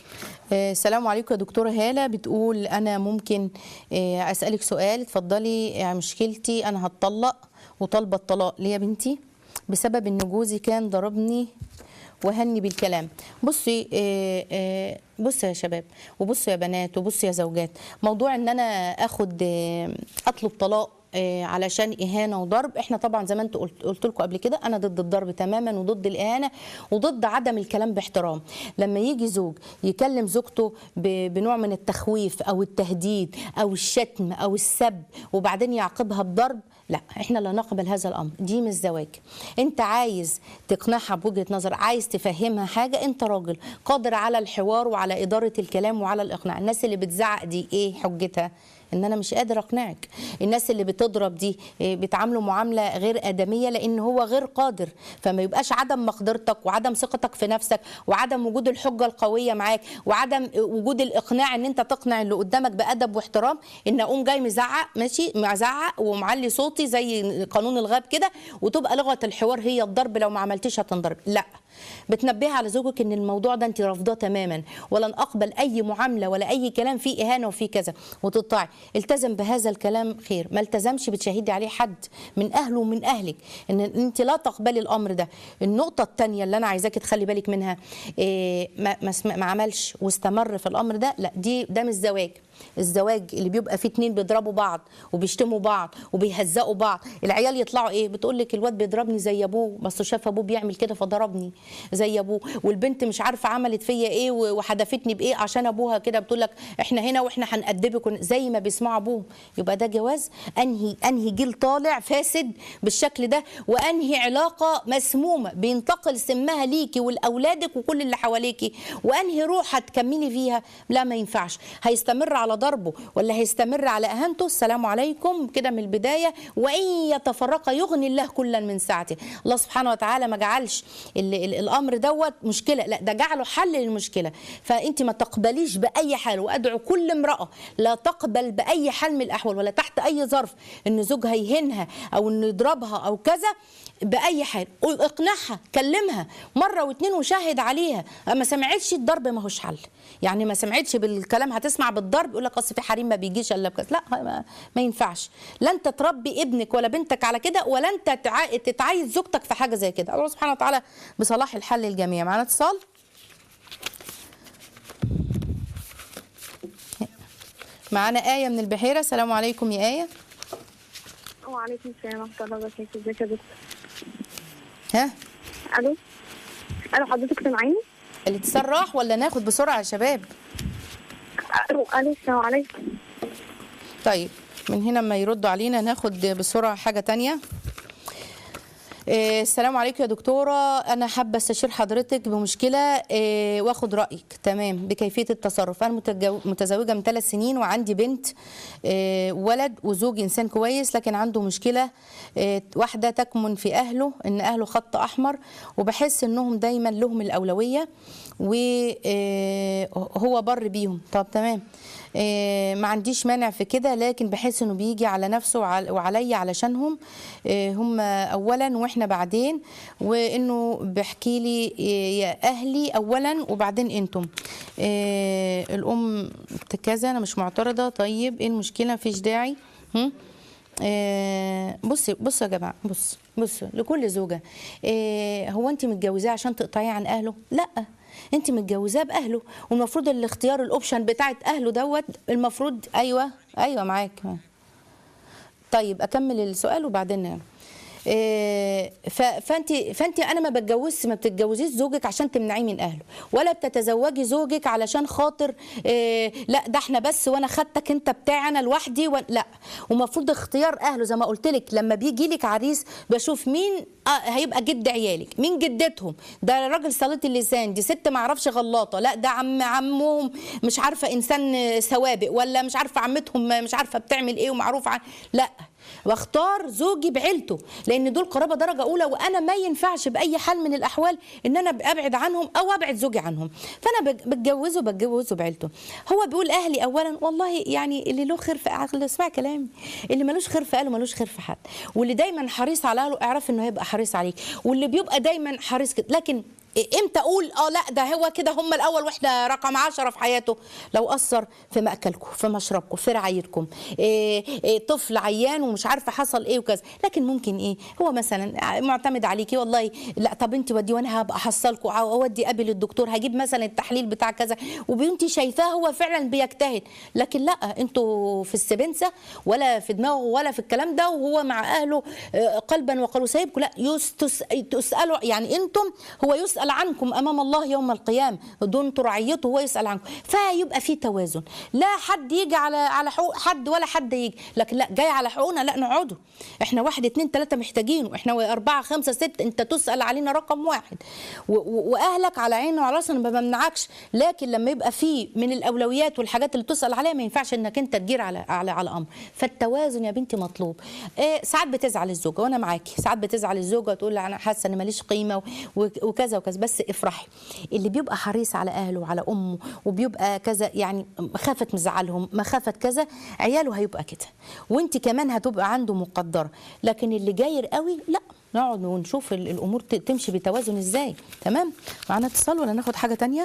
آه، السلام عليكم يا دكتورة هالة بتقول أنا ممكن آه، أسألك سؤال اتفضلي آه، مشكلتي أنا هتطلق وطالبة الطلاق ليه يا بنتي بسبب إن جوزي كان ضربني وهني بالكلام بصي آه، آه، بصوا يا شباب وبصوا يا بنات وبصوا يا زوجات موضوع ان انا اخد آه، اطلب طلاق آه، علشان اهانه وضرب احنا طبعا زي ما انت قلت قلت لكم قبل كده انا ضد الضرب تماما وضد الاهانه وضد عدم الكلام باحترام لما يجي زوج يكلم زوجته ب- بنوع من التخويف او التهديد او الشتم او السب وبعدين يعاقبها بضرب لا احنا لا نقبل هذا الامر دي مش زواج انت عايز تقنعها بوجهه نظر عايز تفهمها حاجه انت راجل قادر على الحوار وعلى اداره الكلام وعلى الاقناع الناس اللي بتزعق دي ايه حجتها ان انا مش قادر اقنعك الناس اللي بتضرب دي إيه، بيتعاملوا معامله غير ادميه لان هو غير قادر فما يبقاش عدم مقدرتك وعدم ثقتك في نفسك وعدم وجود الحجه القويه معاك وعدم وجود الاقناع ان انت تقنع اللي قدامك بادب واحترام ان اقوم جاي مزعق ماشي مزعق ومعلي صوتي زي قانون الغاب كده وتبقى لغه الحوار هي الضرب لو ما عملتش هتنضرب لا بتنبهي على زوجك ان الموضوع ده انت رافضاه تماما ولن اقبل اي معامله ولا اي كلام فيه اهانه وفيه كذا وتطاعي التزم بهذا الكلام خير ما التزمش بتشهدي عليه حد من اهله ومن اهلك ان انت لا تقبلي الامر ده النقطه الثانيه اللي انا عايزاكي تخلي بالك منها إيه ما, ما, اسم- ما عملش واستمر في الامر ده لا دي ده مش زواج الزواج اللي بيبقى فيه اتنين بيضربوا بعض وبيشتموا بعض وبيهزقوا بعض العيال يطلعوا ايه بتقول لك الواد بيضربني زي ابوه بس شاف ابوه بيعمل كده فضربني زي ابوه والبنت مش عارفه عملت فيا ايه و- وحدفتني بايه عشان ابوها كده بتقول لك احنا هنا واحنا هنأدبك ون- زي ما بيسمعوا ابوهم يبقى ده جواز انهي انهي جيل طالع فاسد بالشكل ده وانهي علاقه مسمومه بينتقل سمها ليكي ولاولادك وكل اللي حواليكي وانهي روح هتكملي فيها لا ما ينفعش هيستمر على ضربه ولا هيستمر على اهانته السلام عليكم كده من البدايه وان يتفرقا يغني الله كلا من سعته الله سبحانه وتعالى ما جعلش ال- ال- الامر دوت مشكله لا ده جعله حل للمشكله فانت ما تقبليش باي حال وادعو كل امراه لا تقبل باي حال من الاحوال ولا تحت اي ظرف ان زوجها يهينها او انه يضربها او كذا باي حال اقنعها كلمها مره واتنين وشاهد عليها ما سمعتش الضرب ما هوش حل يعني ما سمعتش بالكلام هتسمع بالضرب يقول لك اصل في حريم ما بيجيش الا بكذا لا ما, ما ينفعش لا انت تربي ابنك ولا بنتك على كده ولا انت تع- تتعايد زوجتك في حاجه زي كده الله سبحانه وتعالى بصلاح الحل للجميع معانا اتصال معانا آية من البحيرة السلام عليكم يا آية وعليكم السلام ورحمة الله وبركاته ازيك يا دكتور ها الو الو حضرتك سامعيني؟ الاتصال راح ولا ناخد بسرعه يا شباب الو الو السلام عليكم طيب من هنا ما يردوا علينا ناخد بسرعه حاجه تانية إيه، السلام عليكم يا دكتورة أنا حابة استشير حضرتك بمشكلة إيه، واخد رأيك تمام بكيفية التصرف أنا متجو- متزوجة من ثلاث سنين وعندي بنت إيه، ولد وزوجي إنسان كويس لكن عنده مشكلة إيه، واحدة تكمن في أهله إن أهله خط أحمر وبحس إنهم دايما لهم الأولوية وهو بر بيهم طب تمام إيه، ما عنديش مانع في كده لكن بحس انه بيجي على نفسه وعل- وعليا علشانهم إيه، هم اولا واحنا بعدين وانه بيحكي لي إيه، يا اهلي اولا وبعدين انتم إيه، الام كذا انا مش معترضه طيب ايه المشكله مفيش داعي هم؟ آه، بصي بصوا يا جماعه بص بصوا لكل زوجه آه، هو انت متجوزاه عشان تقطعيه عن اهله لا انت متجوزاه باهله والمفروض الاختيار الاوبشن بتاعت اهله دوت المفروض ايوه ايوه معاك طيب اكمل السؤال وبعدين إيه، ف- فانت فانت انا ما بتجوزش ما بتتجوزيش زوجك عشان تمنعيه من اهله ولا بتتزوجي زوجك علشان خاطر إيه، لا ده احنا بس وانا خدتك انت بتاعي انا لوحدي و... لا ومفروض اختيار اهله زي ما قلت لك لما بيجي لك عريس بشوف مين آه هيبقى جد عيالك مين جدتهم ده راجل سليط اللسان دي ست ما اعرفش غلاطه لا ده عم عمهم مش عارفه انسان سوابق ولا مش عارفه عمتهم مش عارفه بتعمل ايه ومعروف عن لا واختار زوجي بعيلته لان دول قرابه درجه اولى وانا ما ينفعش باي حال من الاحوال ان انا ابعد عنهم او ابعد زوجي عنهم فانا بج- بتجوزه بتجوزه بعيلته هو بيقول اهلي اولا والله يعني اللي له خير في عقله اسمع كلامي اللي ملوش خير في اهله ملوش خير في حد واللي دايما حريص على اهله اعرف انه هيبقى حريص عليك واللي بيبقى دايما حريص كده لكن امتى اقول اه لا ده هو كده هم الاول واحنا رقم عشرة في حياته لو اثر في ماكلكم في مشربكم في رعايتكم إيه إيه طفل عيان ومش عارفه حصل ايه وكذا لكن ممكن ايه هو مثلا معتمد عليكي والله لا طب انت ودي وانا هبقى احصلكم او اودي ابي للدكتور هجيب مثلا التحليل بتاع كذا وبنتي شايفاه هو فعلا بيجتهد لكن لا انتوا في السبنسه ولا في دماغه ولا في الكلام ده وهو مع اهله آه، قلبا وقالوا سايبكم لا يس- تس- تسالوا يعني انتم هو يسال عنكم امام الله يوم القيامه دون انتوا رعيته هو يسال عنكم فيبقى في توازن لا حد يجي على على حقوق حد ولا حد يجي لكن لا جاي على حقوقنا لا نقعدوا احنا واحد اتنين تلاته محتاجينه احنا اربعه خمسه ست انت تسال علينا رقم واحد و- و- واهلك على عيني وعلى راسي انا ما بمنعكش لكن لما يبقى في من الاولويات والحاجات اللي تسال عليها ما ينفعش انك انت تجير على على على امر فالتوازن يا بنتي مطلوب إيه ساعات بتزعل الزوجه وانا معاكي ساعات بتزعل الزوجه وتقول انا حاسه ان ماليش قيمه و- و- وكذا وكذا بس افرحي اللي بيبقى حريص على اهله وعلى امه وبيبقى كذا يعني مخافه مزعلهم مخافه كذا عياله هيبقى كده وانت كمان هتبقى عنده مقدره لكن اللي جاير قوي لا نقعد ونشوف ال- الامور ت- تمشي بتوازن ازاي تمام معانا اتصال ولا ناخد حاجه تانية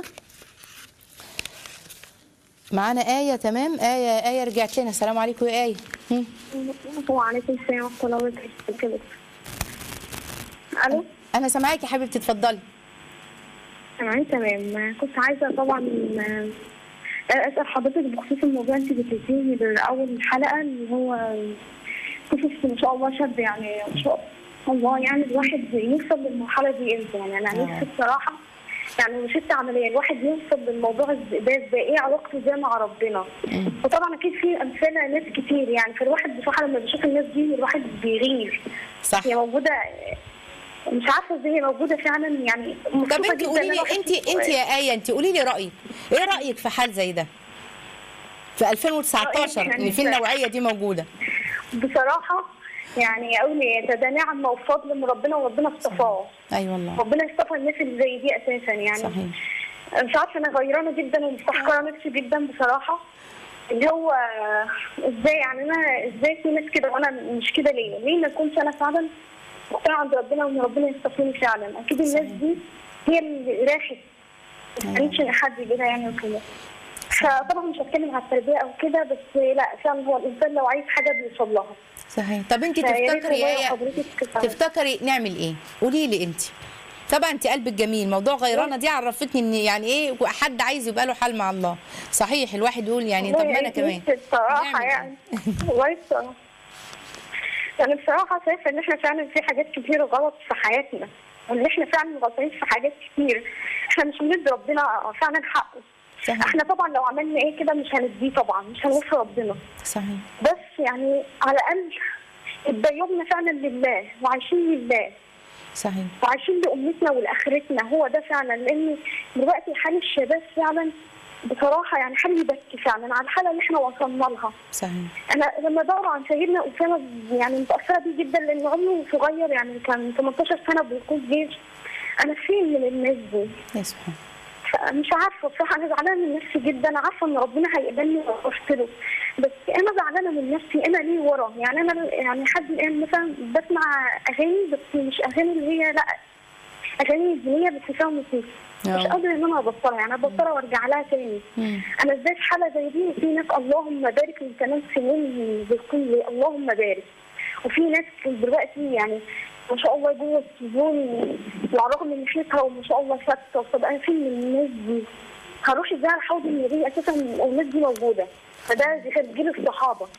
معانا آية تمام آية آية رجعت لنا السلام عليكم يا آية هم. وعليكم السلام ورحمة الله وبركاته الو أنا سامعاكي يا حبيبتي اتفضلي تمام تمام كنت عايزة طبعا آه، أسأل حضرتك بخصوص الموضوع أنت بتديني بالأول حلقة اللي هو قصص ما شاء الله شاب يعني ما شاء الله يعني الواحد يوصل للمرحلة دي امتى يعني أنا آه. نفسي بصراحة يعني مش ست عملية الواحد يوصل للموضوع ازاي ده ازاي ايه علاقته ازاي مع ربنا وطبعا اكيد في امثله ناس كتير يعني فالواحد بصراحه لما بيشوف الناس دي الواحد بيغير صح هي موجوده مش عارفه ازاي هي موجوده فعلا يعني طب مبسوطة انت جداً قولي إن لي الواحد انت يشوف- انت يا آية انت قولي لي رأيك ايه رأيك في حال زي ده في 2019 رأيك ان في يعني- النوعية دي موجودة بصراحه يعني اقول إيه، ده ده نعمه وفضل من ربنا وربنا اصطفاه اي والله ربنا اصطفى الناس اللي زي دي اساسا يعني صحيح مش عارفه انا غيرانه جدا ومستحقره نفسي جدا بصراحه اللي هو ازاي يعني انا ازاي في ناس كده وانا مش كده ليه؟ ليه ما اكونش انا فعلا مقتنعه عند ربنا وان ربنا يصطفيني فعلا اكيد الناس صحيح. دي هي اللي راحت ما كانتش ان حد يجيبها يعني وكده فطبعا مش هتكلم على التربيه او كده بس لا فعلا هو الانسان لو عايز حاجه بيوصل لها صحيح طب انت فيا ريت تفتكري والله يا آية حضرتك تساعدي. تفتكري نعمل ايه قولي لي انت طبعا انت قلبك جميل موضوع غيرانه دي عرفتني ان يعني ايه حد عايز يبقى له حال مع الله صحيح الواحد يقول يعني طب ما انا والله كمان نفسي بصراحه نعمل يعني والله بصراحه يعني بصراحة شايفة إن إحنا فعلا في حاجات كتير غلط في حياتنا وإن إحنا فعلا غلطانين في حاجات كتير إحنا مش بندي ربنا فعلا حقه صحيح. إحنا طبعا لو عملنا إيه كده مش هنديه طبعا مش هنوفي ربنا صحيح بس يعني على الأقل يبقى يومنا فعلا لله وعايشين لله صحيح وعايشين لأمتنا ولآخرتنا هو ده فعلا لأن دلوقتي حال الشباب فعلا بصراحة يعني حال يبكي فعلا على الحالة اللي احنا وصلنا لها صحيح انا لما بقرا عن سيدنا اسامه يعني متاثره بيه جدا لان عمره صغير يعني كان 18 سنه بيقود جيش انا فين من الناس دي يا سبحان مش عارفه بصراحه انا زعلانه من نفسي جدا عارفه ان ربنا هيقبلني وقفت له بس انا زعلانه من نفسي انا ليه ورا يعني انا يعني لحد الان مثلا بسمع اغاني بس مش اغاني اللي هي لا اغاني دينيه بس فيها موسيقى مش آه. قادره ان انا ابطلها يعني ابطلها وارجع لها تاني مم. انا ازاي في حاله زي دي وفي ناس اللهم بارك من كمان سنين بتكون لي اللهم بارك وفي ناس دلوقتي يعني ما شاء الله جوه السجون وعلى الرغم من حياتها وما شاء الله ثابته طب انا فين من الناس دي؟ هروح ازاي على حوض النبي اساسا الناس دي موجوده فده دي كانت جيل الصحابه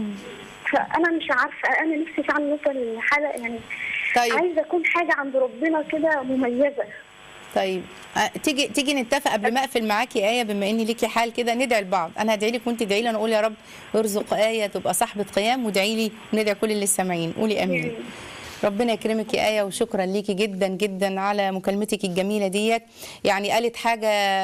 فانا مش عارفه انا نفسي فعلا نوصل لحاله يعني طيب. عايزه اكون حاجه عند ربنا كده مميزه طيب آه، تيجي تيجي نتفق قبل ما اقفل معاكي ايه بما ان ليكي حال كده ندعي لبعض انا هدعي لك وانت ادعي لي انا اقول يا رب ارزق ايه تبقى صاحبه قيام وادعي لي وندعي كل اللي سامعين قولي امين ربنا يكرمك يا آية وشكرا ليكي جدا جدا على مكالمتك الجميلة ديت يعني قالت حاجة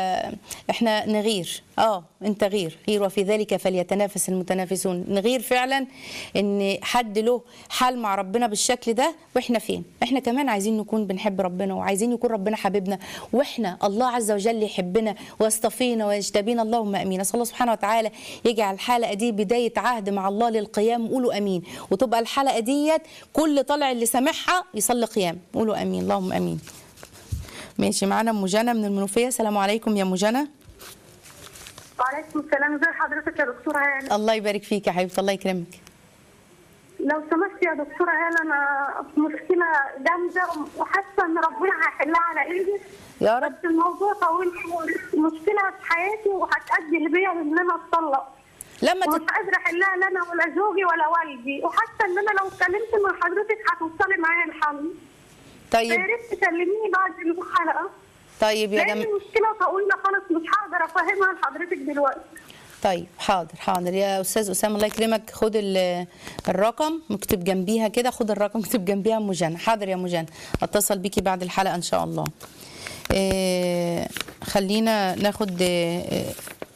احنا نغير اه انت غير غير وفي ذلك فليتنافس المتنافسون نغير فعلا ان حد له حال مع ربنا بالشكل ده واحنا فين احنا كمان عايزين نكون بنحب ربنا وعايزين يكون ربنا حبيبنا واحنا الله عز وجل يحبنا ويصطفينا ويجتبينا اللهم امين اسال الله سبحانه وتعالى يجعل الحلقه دي بدايه عهد مع الله للقيام قولوا امين وتبقى الحلقه ديت كل طالع اللي سامعها يصلي قيام قولوا امين اللهم امين ماشي معانا ام جنى من المنوفيه السلام عليكم يا ام جنى وعليكم السلام ازي حضرتك يا دكتوره هاني الله يبارك فيك يا حبيبتي الله يكرمك لو سمحت يا دكتوره هاني انا في مشكله جامده وحاسه ان ربنا هيحلها على ايدي يا رب بس الموضوع طويل مشكله في حياتي وهتأدي بيا ان انا اتطلق لما ومش تت... قادره احلها لا انا ولا زوجي ولا والدي وحاسه ان انا لو اتكلمت مع حضرتك هتوصلي معايا الحل فيا طيب ريت تكلميني بعد الحلقه طيب يا لان جماعه المشكله طويله خالص مش هقدر افهمها لحضرتك دلوقتي طيب حاضر حاضر يا استاذ اسامه الله يكرمك خد ال- الرقم مكتب جنبيها كده خد الرقم مكتب جنبيها ام جنى حاضر يا ام جنى اتصل بيكي بعد الحلقه ان شاء الله إيه خلينا ناخد إيه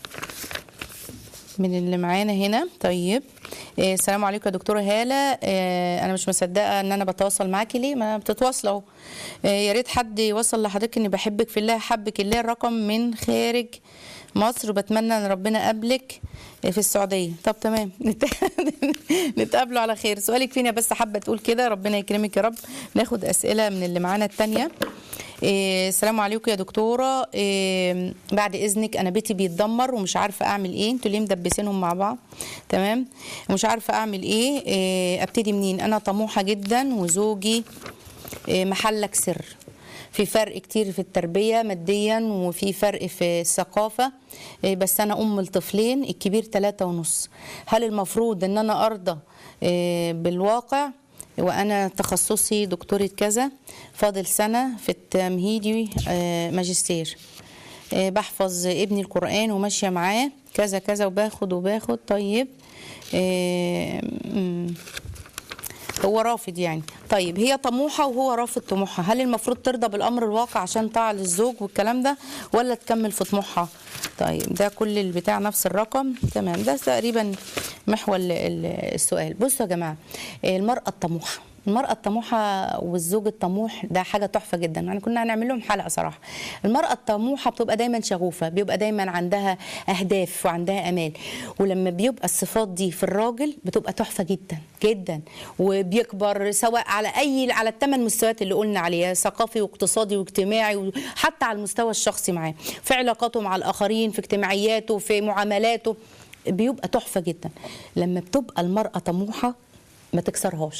من اللي معانا هنا طيب إيه السلام عليكم يا دكتوره هاله إيه انا مش مصدقه ان انا بتواصل معاكي ليه ما بتتواصلوا اهو إيه يا ريت حد يوصل لحضرتك اني بحبك في الله حبك الله الرقم من خارج مصر وبتمنى ان ربنا قبلك في السعوديه طب تمام نتقابلوا على خير سؤالك فينا بس حابه تقول كده ربنا يكرمك يا رب ناخد اسئله من اللي معانا التانيه إيه السلام عليكم يا دكتوره إيه بعد اذنك انا بيتي بيتدمر ومش عارفه اعمل ايه انتوا ليه مدبسينهم مع بعض تمام ومش عارفه اعمل ايه, إيه ابتدي منين انا طموحه جدا وزوجي إيه محلك سر في فرق كتير في التربية ماديا وفي فرق في الثقافة إيه بس أنا أم الطفلين الكبير ثلاثة ونص هل المفروض أن أنا أرضى إيه بالواقع وأنا تخصصي دكتورة كذا فاضل سنة في التمهيدي آه، ماجستير آه، بحفظ ابني القرآن وماشية معاه كذا كذا وباخد وباخد طيب آه، مم. هو رافض يعني طيب هي طموحة وهو رافض طموحها هل المفروض ترضى بالأمر الواقع عشان طاعة للزوج والكلام ده ولا تكمل في طموحها طيب ده كل البتاع نفس الرقم تمام ده تقريبا محور ال- ال- السؤال بصوا يا جماعة المرأة الطموحة المرأة الطموحة والزوج الطموح ده حاجة تحفة جدا يعني كنا هنعمل لهم حلقة صراحة المرأة الطموحة بتبقى دايما شغوفة بيبقى دايما عندها أهداف وعندها أمال ولما بيبقى الصفات دي في الراجل بتبقى تحفة جدا جدا وبيكبر سواء على أي على الثمان مستويات اللي قلنا عليها ثقافي واقتصادي واجتماعي وحتى على المستوى الشخصي معاه في علاقاته مع الآخرين في اجتماعياته في معاملاته بيبقى تحفة جدا لما بتبقى المرأة طموحة ما تكسرهاش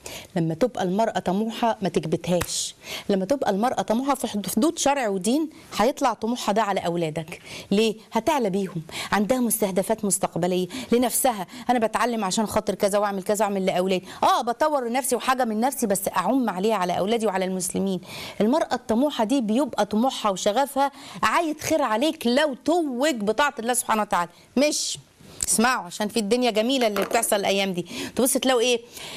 لما تبقى المرأة طموحة ما تكبتهاش لما تبقى المرأة طموحة في حدود- في حدود شرع ودين هيطلع طموحها ده على أولادك ليه؟ هتعلى بيهم عندها مستهدفات مستقبلية لنفسها أنا بتعلم عشان خاطر كذا وأعمل كذا وأعمل لأولادي آه بطور نفسي وحاجة من نفسي بس أعم عليها على أولادي وعلى المسلمين المرأة الطموحة دي بيبقى طموحها وشغفها عايد خير عليك لو توج بطاعة الله سبحانه وتعالى مش اسمعوا عشان في الدنيا جميلة اللي بتحصل الأيام دي تبص تلاقوا إيه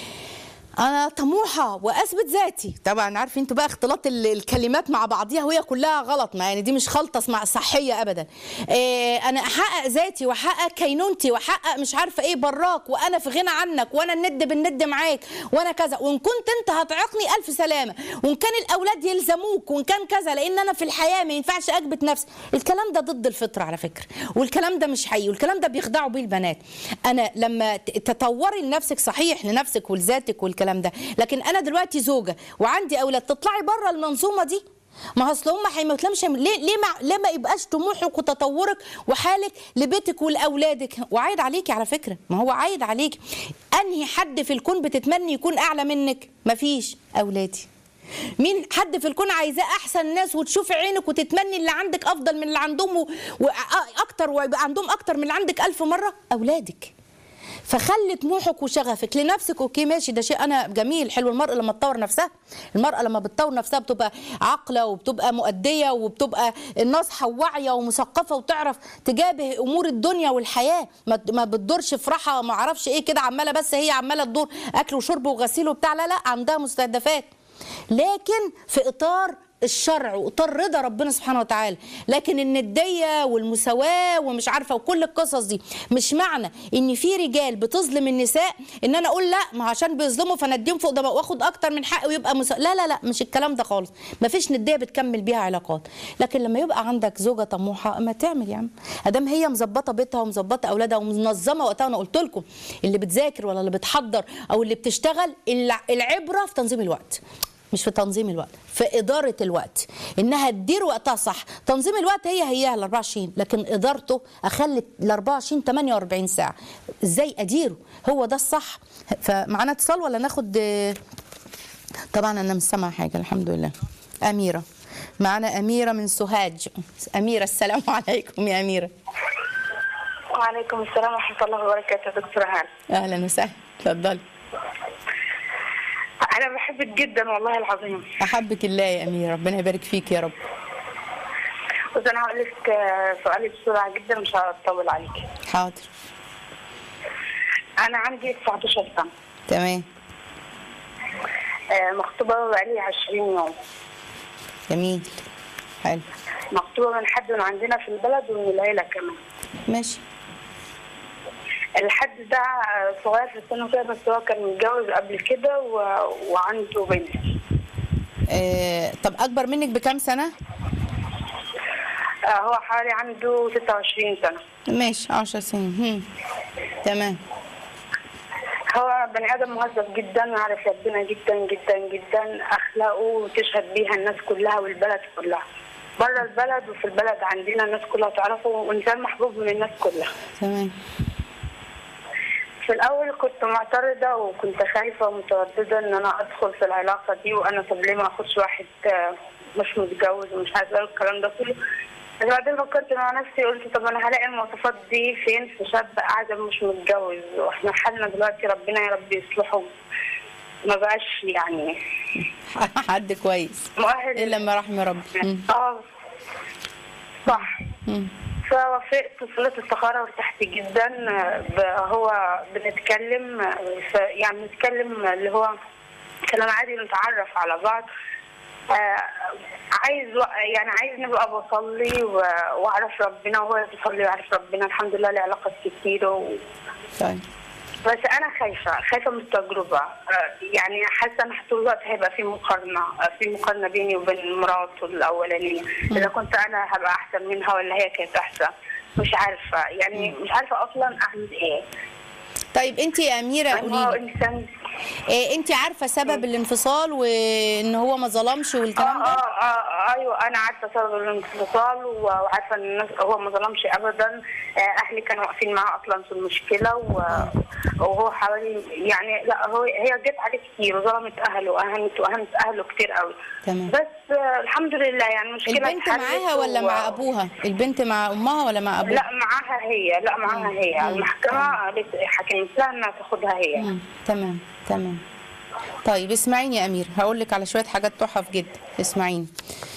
انا طموحه واثبت ذاتي طبعا عارفين انتوا بقى اختلاط ال- الكلمات مع بعضيها وهي كلها غلط ما يعني دي مش خلطه اسمها صحيه ابدا إيه انا احقق ذاتي واحقق كينونتي واحقق مش عارفه ايه براك وانا في غنى عنك وانا الند بالند معاك وانا كذا وان كنت انت هتعيقني الف سلامه وان كان الاولاد يلزموك وان كان كذا لان انا في الحياه ما ينفعش اكبت نفسي الكلام ده ضد الفطره على فكره والكلام ده مش حقيقي والكلام ده بيخدعوا بيه البنات انا لما ت- تطوري لنفسك صحيح لنفسك ولذاتك والكلام ده لكن انا دلوقتي زوجه وعندي اولاد تطلعي بره المنظومه دي ما هو اصل هم هيموت مش هيم- ليه ليه ما ليه ما يبقاش طموحك وتطورك وحالك لبيتك ولاولادك وعايد عليكي على فكره ما هو عايد عليكي انهي حد في الكون بتتمني يكون اعلى منك مفيش اولادي مين حد في الكون عايزاه احسن ناس وتشوف عينك وتتمني اللي عندك افضل من اللي عندهم و- واكتر ويبقى عندهم اكتر من اللي عندك الف مره اولادك فخلي طموحك وشغفك لنفسك اوكي ماشي ده شيء انا جميل حلو المرأة لما تطور نفسها المرأة لما بتطور نفسها بتبقى عاقلة وبتبقى مؤدية وبتبقى ناصحة وواعية ومثقفة وتعرف تجابه امور الدنيا والحياة ما ما بتدورش في راحة ما اعرفش ايه كده عمالة بس هي عمالة تدور اكل وشرب وغسيل وبتاع لا لا عندها مستهدفات لكن في اطار الشرع واطار رضا ربنا سبحانه وتعالى لكن النديه والمساواه ومش عارفه وكل القصص دي مش معنى ان في رجال بتظلم النساء ان انا اقول لا ما عشان بيظلموا فنديهم فوق ده واخد اكتر من حقي ويبقى مسا... لا لا لا مش الكلام ده خالص ما فيش نديه بتكمل بيها علاقات لكن لما يبقى عندك زوجه طموحه ما تعمل يا عم ادام هي مظبطه بيتها ومظبطه اولادها ومنظمه وقتها انا قلت لكم اللي بتذاكر ولا اللي بتحضر او اللي بتشتغل الع- العبره في تنظيم الوقت مش في تنظيم الوقت في إدارة الوقت إنها تدير وقتها صح تنظيم الوقت هي هي ال 24 لكن إدارته أخلي ال 24 48 ساعة إزاي أديره هو ده الصح فمعانا اتصال ولا ناخد طبعا أنا مش سامعة حاجة الحمد لله أميرة معانا أميرة من سوهاج أميرة السلام عليكم يا أميرة وعليكم السلام ورحمة الله وبركاته دكتورة هان أهلا وسهلا اتفضلي أنا بحبك جدا والله العظيم أحبك الله يا أميرة ربنا يبارك فيك يا رب بس أنا هقول لك آه، سؤالي بسرعة جدا مش هطول عليكي حاضر أنا عندي 19 سنة تمام آه، مخطوبة بقالي 20 يوم جميل حلو مخطوبة من حد من عندنا في البلد ومن العيلة كمان ماشي الحد ده آه، صغير في السن كده بس هو كان متجوز قبل كده و... وعنده بنت آه، طب اكبر منك بكام سنه آه، هو حوالي عنده 26 سنة ماشي 10 سنين هم. تمام هو بني ادم مهذب جدا عارف ربنا جدا جدا جدا اخلاقه تشهد بيها الناس كلها والبلد كلها بره البلد وفي البلد عندنا الناس كلها تعرفه وانسان محبوب من الناس كلها تمام في الاول كنت معترضه وكنت خايفه ومتردده ان انا ادخل في العلاقه دي وانا طب ليه ما اخدش واحد آه، مش متجوز ومش عارفه ايه الكلام ده كله بس بعدين فكرت مع نفسي قلت طب انا هلاقي المواصفات دي فين في شاب قاعد مش متجوز واحنا حالنا دلوقتي ربنا يا رب يصلحه ما بقاش يعني حد كويس مؤهل الا لما رحم ربي هم. اه صح هم. فوافقت صليت استخارة وارتحت جدا ب- هو بنتكلم ف- يعني بنتكلم اللي هو كلام عادي نتعرف على بعض آه، عايز و- يعني عايز نبقى بصلي و- واعرف ربنا وهو بيصلي ويعرف ربنا الحمد لله لي كتير و... طيب بس انا خايفه خايفه من التجربه آه، يعني حاسه ان طول الوقت هيبقى في مقارنه آه، في مقارنه بيني وبين مراته الاولانيه اذا كنت انا هبقى احسن منها ولا هي كانت احسن مش عارفه يعني مش عارفه اصلا اعمل ايه طيب انت يا اميره يعني هو قولي لي انسان إيه انت عارفه سبب الانفصال وان هو ما ظلمش اه والكلام اه ده اه ايوه انا عارفه سبب الانفصال و- وعارفه ان الناس هو ما ظلمش ابدا آه، اهلي كانوا واقفين معاه اصلا في المشكله و- وهو حوالي يعني لا هو هي جت عليه كتير وظلمت اهله واهنت واهنت اهله كتير قوي تمام. بس آه، الحمد لله يعني المشكله البنت اتحلت معاها ولا و- مع ابوها البنت مع امها ولا مع ابوها لا معاها هي لا معاها هي المحكمه قالت حكمت لها انها تاخدها هي مم. تمام تمام طيب اسمعيني يا امير هقول لك على شويه حاجات تحف جدا اسمعيني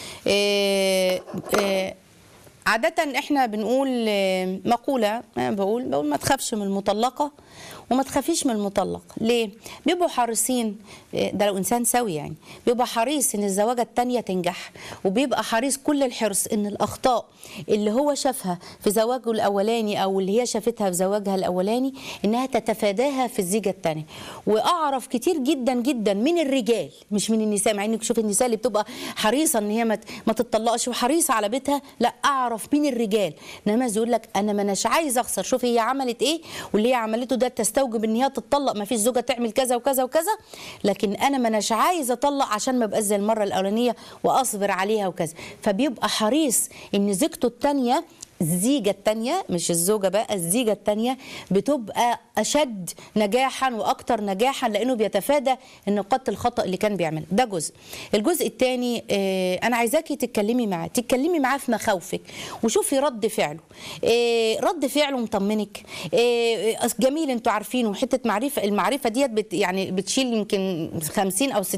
إيه إيه عادة احنا بنقول إيه، مقولة أنا بقول بقول ما تخافش من المطلقة وما تخافيش من المطلق ليه؟ بيبقوا حريصين إيه، ده لو انسان سوي يعني بيبقى حريص ان الزواجة التانية تنجح وبيبقى حريص كل الحرص ان الاخطاء اللي هو شافها في زواجه الاولاني او اللي هي شافتها في زواجها الاولاني انها تتفاداها في الزيجة التانية واعرف كتير جدا جدا من الرجال مش من النساء مع انك تشوف النساء اللي بتبقى حريصه ان هي ما ت- ما تتطلقش وحريصه على بيتها لا اعرف من الرجال انما يقول لك انا ما اناش عايز اخسر شوف هي عملت ايه واللي هي عملته ده تستوجب ان هي تتطلق ما فيش زوجه تعمل كذا وكذا وكذا لكن انا ما اناش عايز اطلق عشان ما ابقاش زي المره الاولانيه واصبر عليها وكذا فبيبقى حريص ان زوجته الثانيه الزيجة التانية مش الزوجة بقى الزيجة التانية بتبقى أشد نجاحا وأكتر نجاحا لأنه بيتفادى النقاط الخطأ اللي كان بيعمل ده جزء الجزء التاني آه، أنا عايزاكي تتكلمي معاه تتكلمي معاه في مخاوفك وشوفي رد فعله آه، رد فعله مطمنك آه، آه، جميل انتوا عارفينه حتة معرفة المعرفة ديت بت يعني بتشيل يمكن 50 أو 60%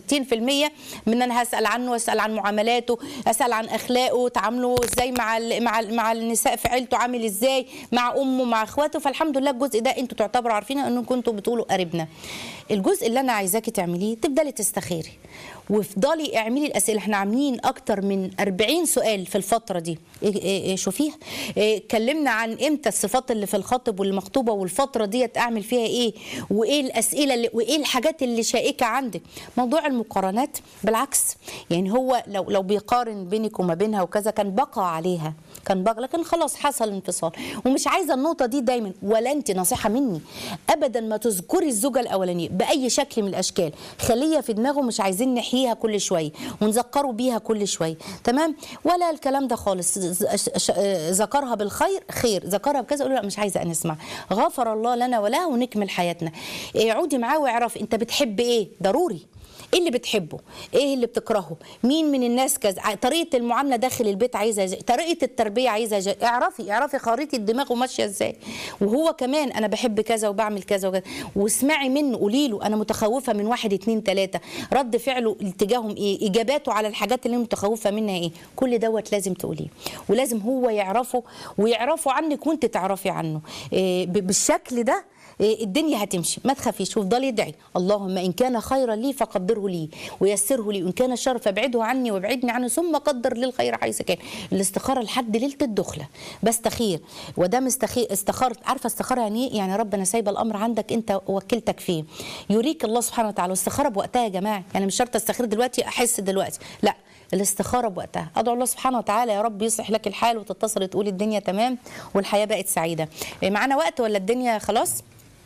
من أنا هسأل عنه وأسأل عن معاملاته أسأل عن أخلاقه تعامله إزاي مع ال مع ال مع النساء في عيلته عامل إزاي مع أمه مع إخواته فالحمد لله الجزء ده أنتوا تعتبروا عارفين أنكم كنتوا بتقولوا قريبنا الجزء اللي أنا عايزاكي تعمليه تفضلي تستخيري وافضلي اعملي الاسئله احنا عاملين اكتر من 40 سؤال في الفتره دي إيه إيه إيه شوفيها إيه اتكلمنا عن امتى الصفات اللي في الخاطب والمخطوبه والفتره ديت اعمل فيها ايه وايه الاسئله اللي وايه الحاجات اللي شائكه عندك موضوع المقارنات بالعكس يعني هو لو لو بيقارن بينك وما بينها وكذا كان بقى عليها كان بقى لكن خلاص حصل انفصال ومش عايزه النقطه دي دايما ولا انت نصيحه مني ابدا ما تذكري الزوجه الاولانيه باي شكل من الاشكال خليه في دماغه مش عايزين نحييها كل شويه ونذكره بيها كل شويه تمام ولا الكلام ده خالص ز- ز- ش- آه، ذكرها بالخير خير ذكرها بكذا قول له لا مش عايزه انا اسمع غفر الله لنا ولها ونكمل حياتنا إيه، عودي معاه واعرفي انت بتحب ايه ضروري ايه اللي بتحبه ايه اللي بتكرهه مين من الناس كذا ع- طريقه المعامله داخل البيت عايزه ازاي طريقه التربيه عايزه ازاي اعرفي اعرفي خريطه دماغه ماشيه ازاي وهو كمان انا بحب كذا وبعمل كذا وكذا واسمعي منه قولي له انا متخوفه من واحد اتنين تلاته رد فعله اتجاههم ايه اجاباته على الحاجات اللي أنا متخوفه منها ايه كل دوت لازم تقوليه ولازم هو يعرفه ويعرفه عنك وانت تعرفي عنه إيه ب- بالشكل ده إيه، الدنيا هتمشي ما تخافيش وافضلي ادعي اللهم ان كان خيرا لي فقدره لي ويسره لي وان كان شر فابعده عني وابعدني عنه ثم قدر لي الخير حيث كان الاستخاره لحد ليله الدخله بستخير وده مستخير استخارت عارفه استخاره يعني ايه يعني ربنا سايبه الامر عندك انت وكلتك فيه يريك الله سبحانه وتعالى واستخاره بوقتها يا جماعه يعني مش شرط استخير دلوقتي احس دلوقتي لا الاستخاره بوقتها ادعو الله سبحانه وتعالى يا رب يصلح لك الحال وتتصل تقولي الدنيا تمام والحياه بقت سعيده إيه، معانا وقت ولا الدنيا خلاص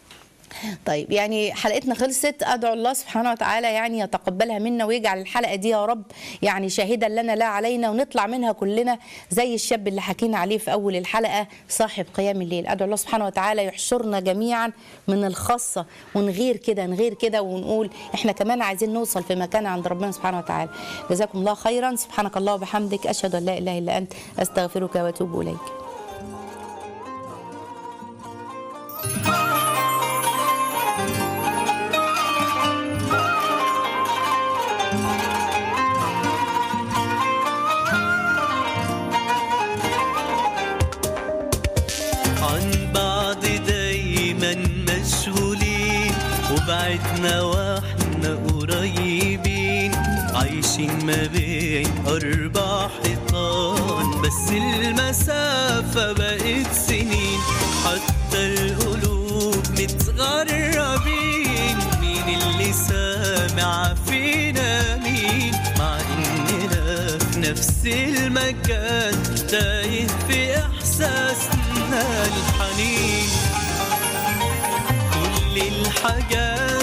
طيب يعني حلقتنا خلصت ادعو الله سبحانه وتعالى يعني يتقبلها منا ويجعل الحلقه دي يا رب يعني شاهدا لنا لا علينا ونطلع منها كلنا زي الشاب اللي حكينا عليه في اول الحلقه صاحب قيام الليل ادعو الله سبحانه وتعالى يحشرنا جميعا من الخاصه ونغير كده نغير كده ونقول احنا كمان عايزين نوصل في مكان عند ربنا سبحانه وتعالى جزاكم الله خيرا سبحانك الله وبحمدك اشهد ان لا اله الا انت استغفرك واتوب اليك عن بعض دايما مشغولين وبعدنا واحنا قريبين عايشين ما بين أربع حيطان بس المسافة بقت سنين حتى القلوب متغربين مين اللي سامع فينا مين مع إننا في نفس المكان تايه في إحساسنا الحنين كل الحاجات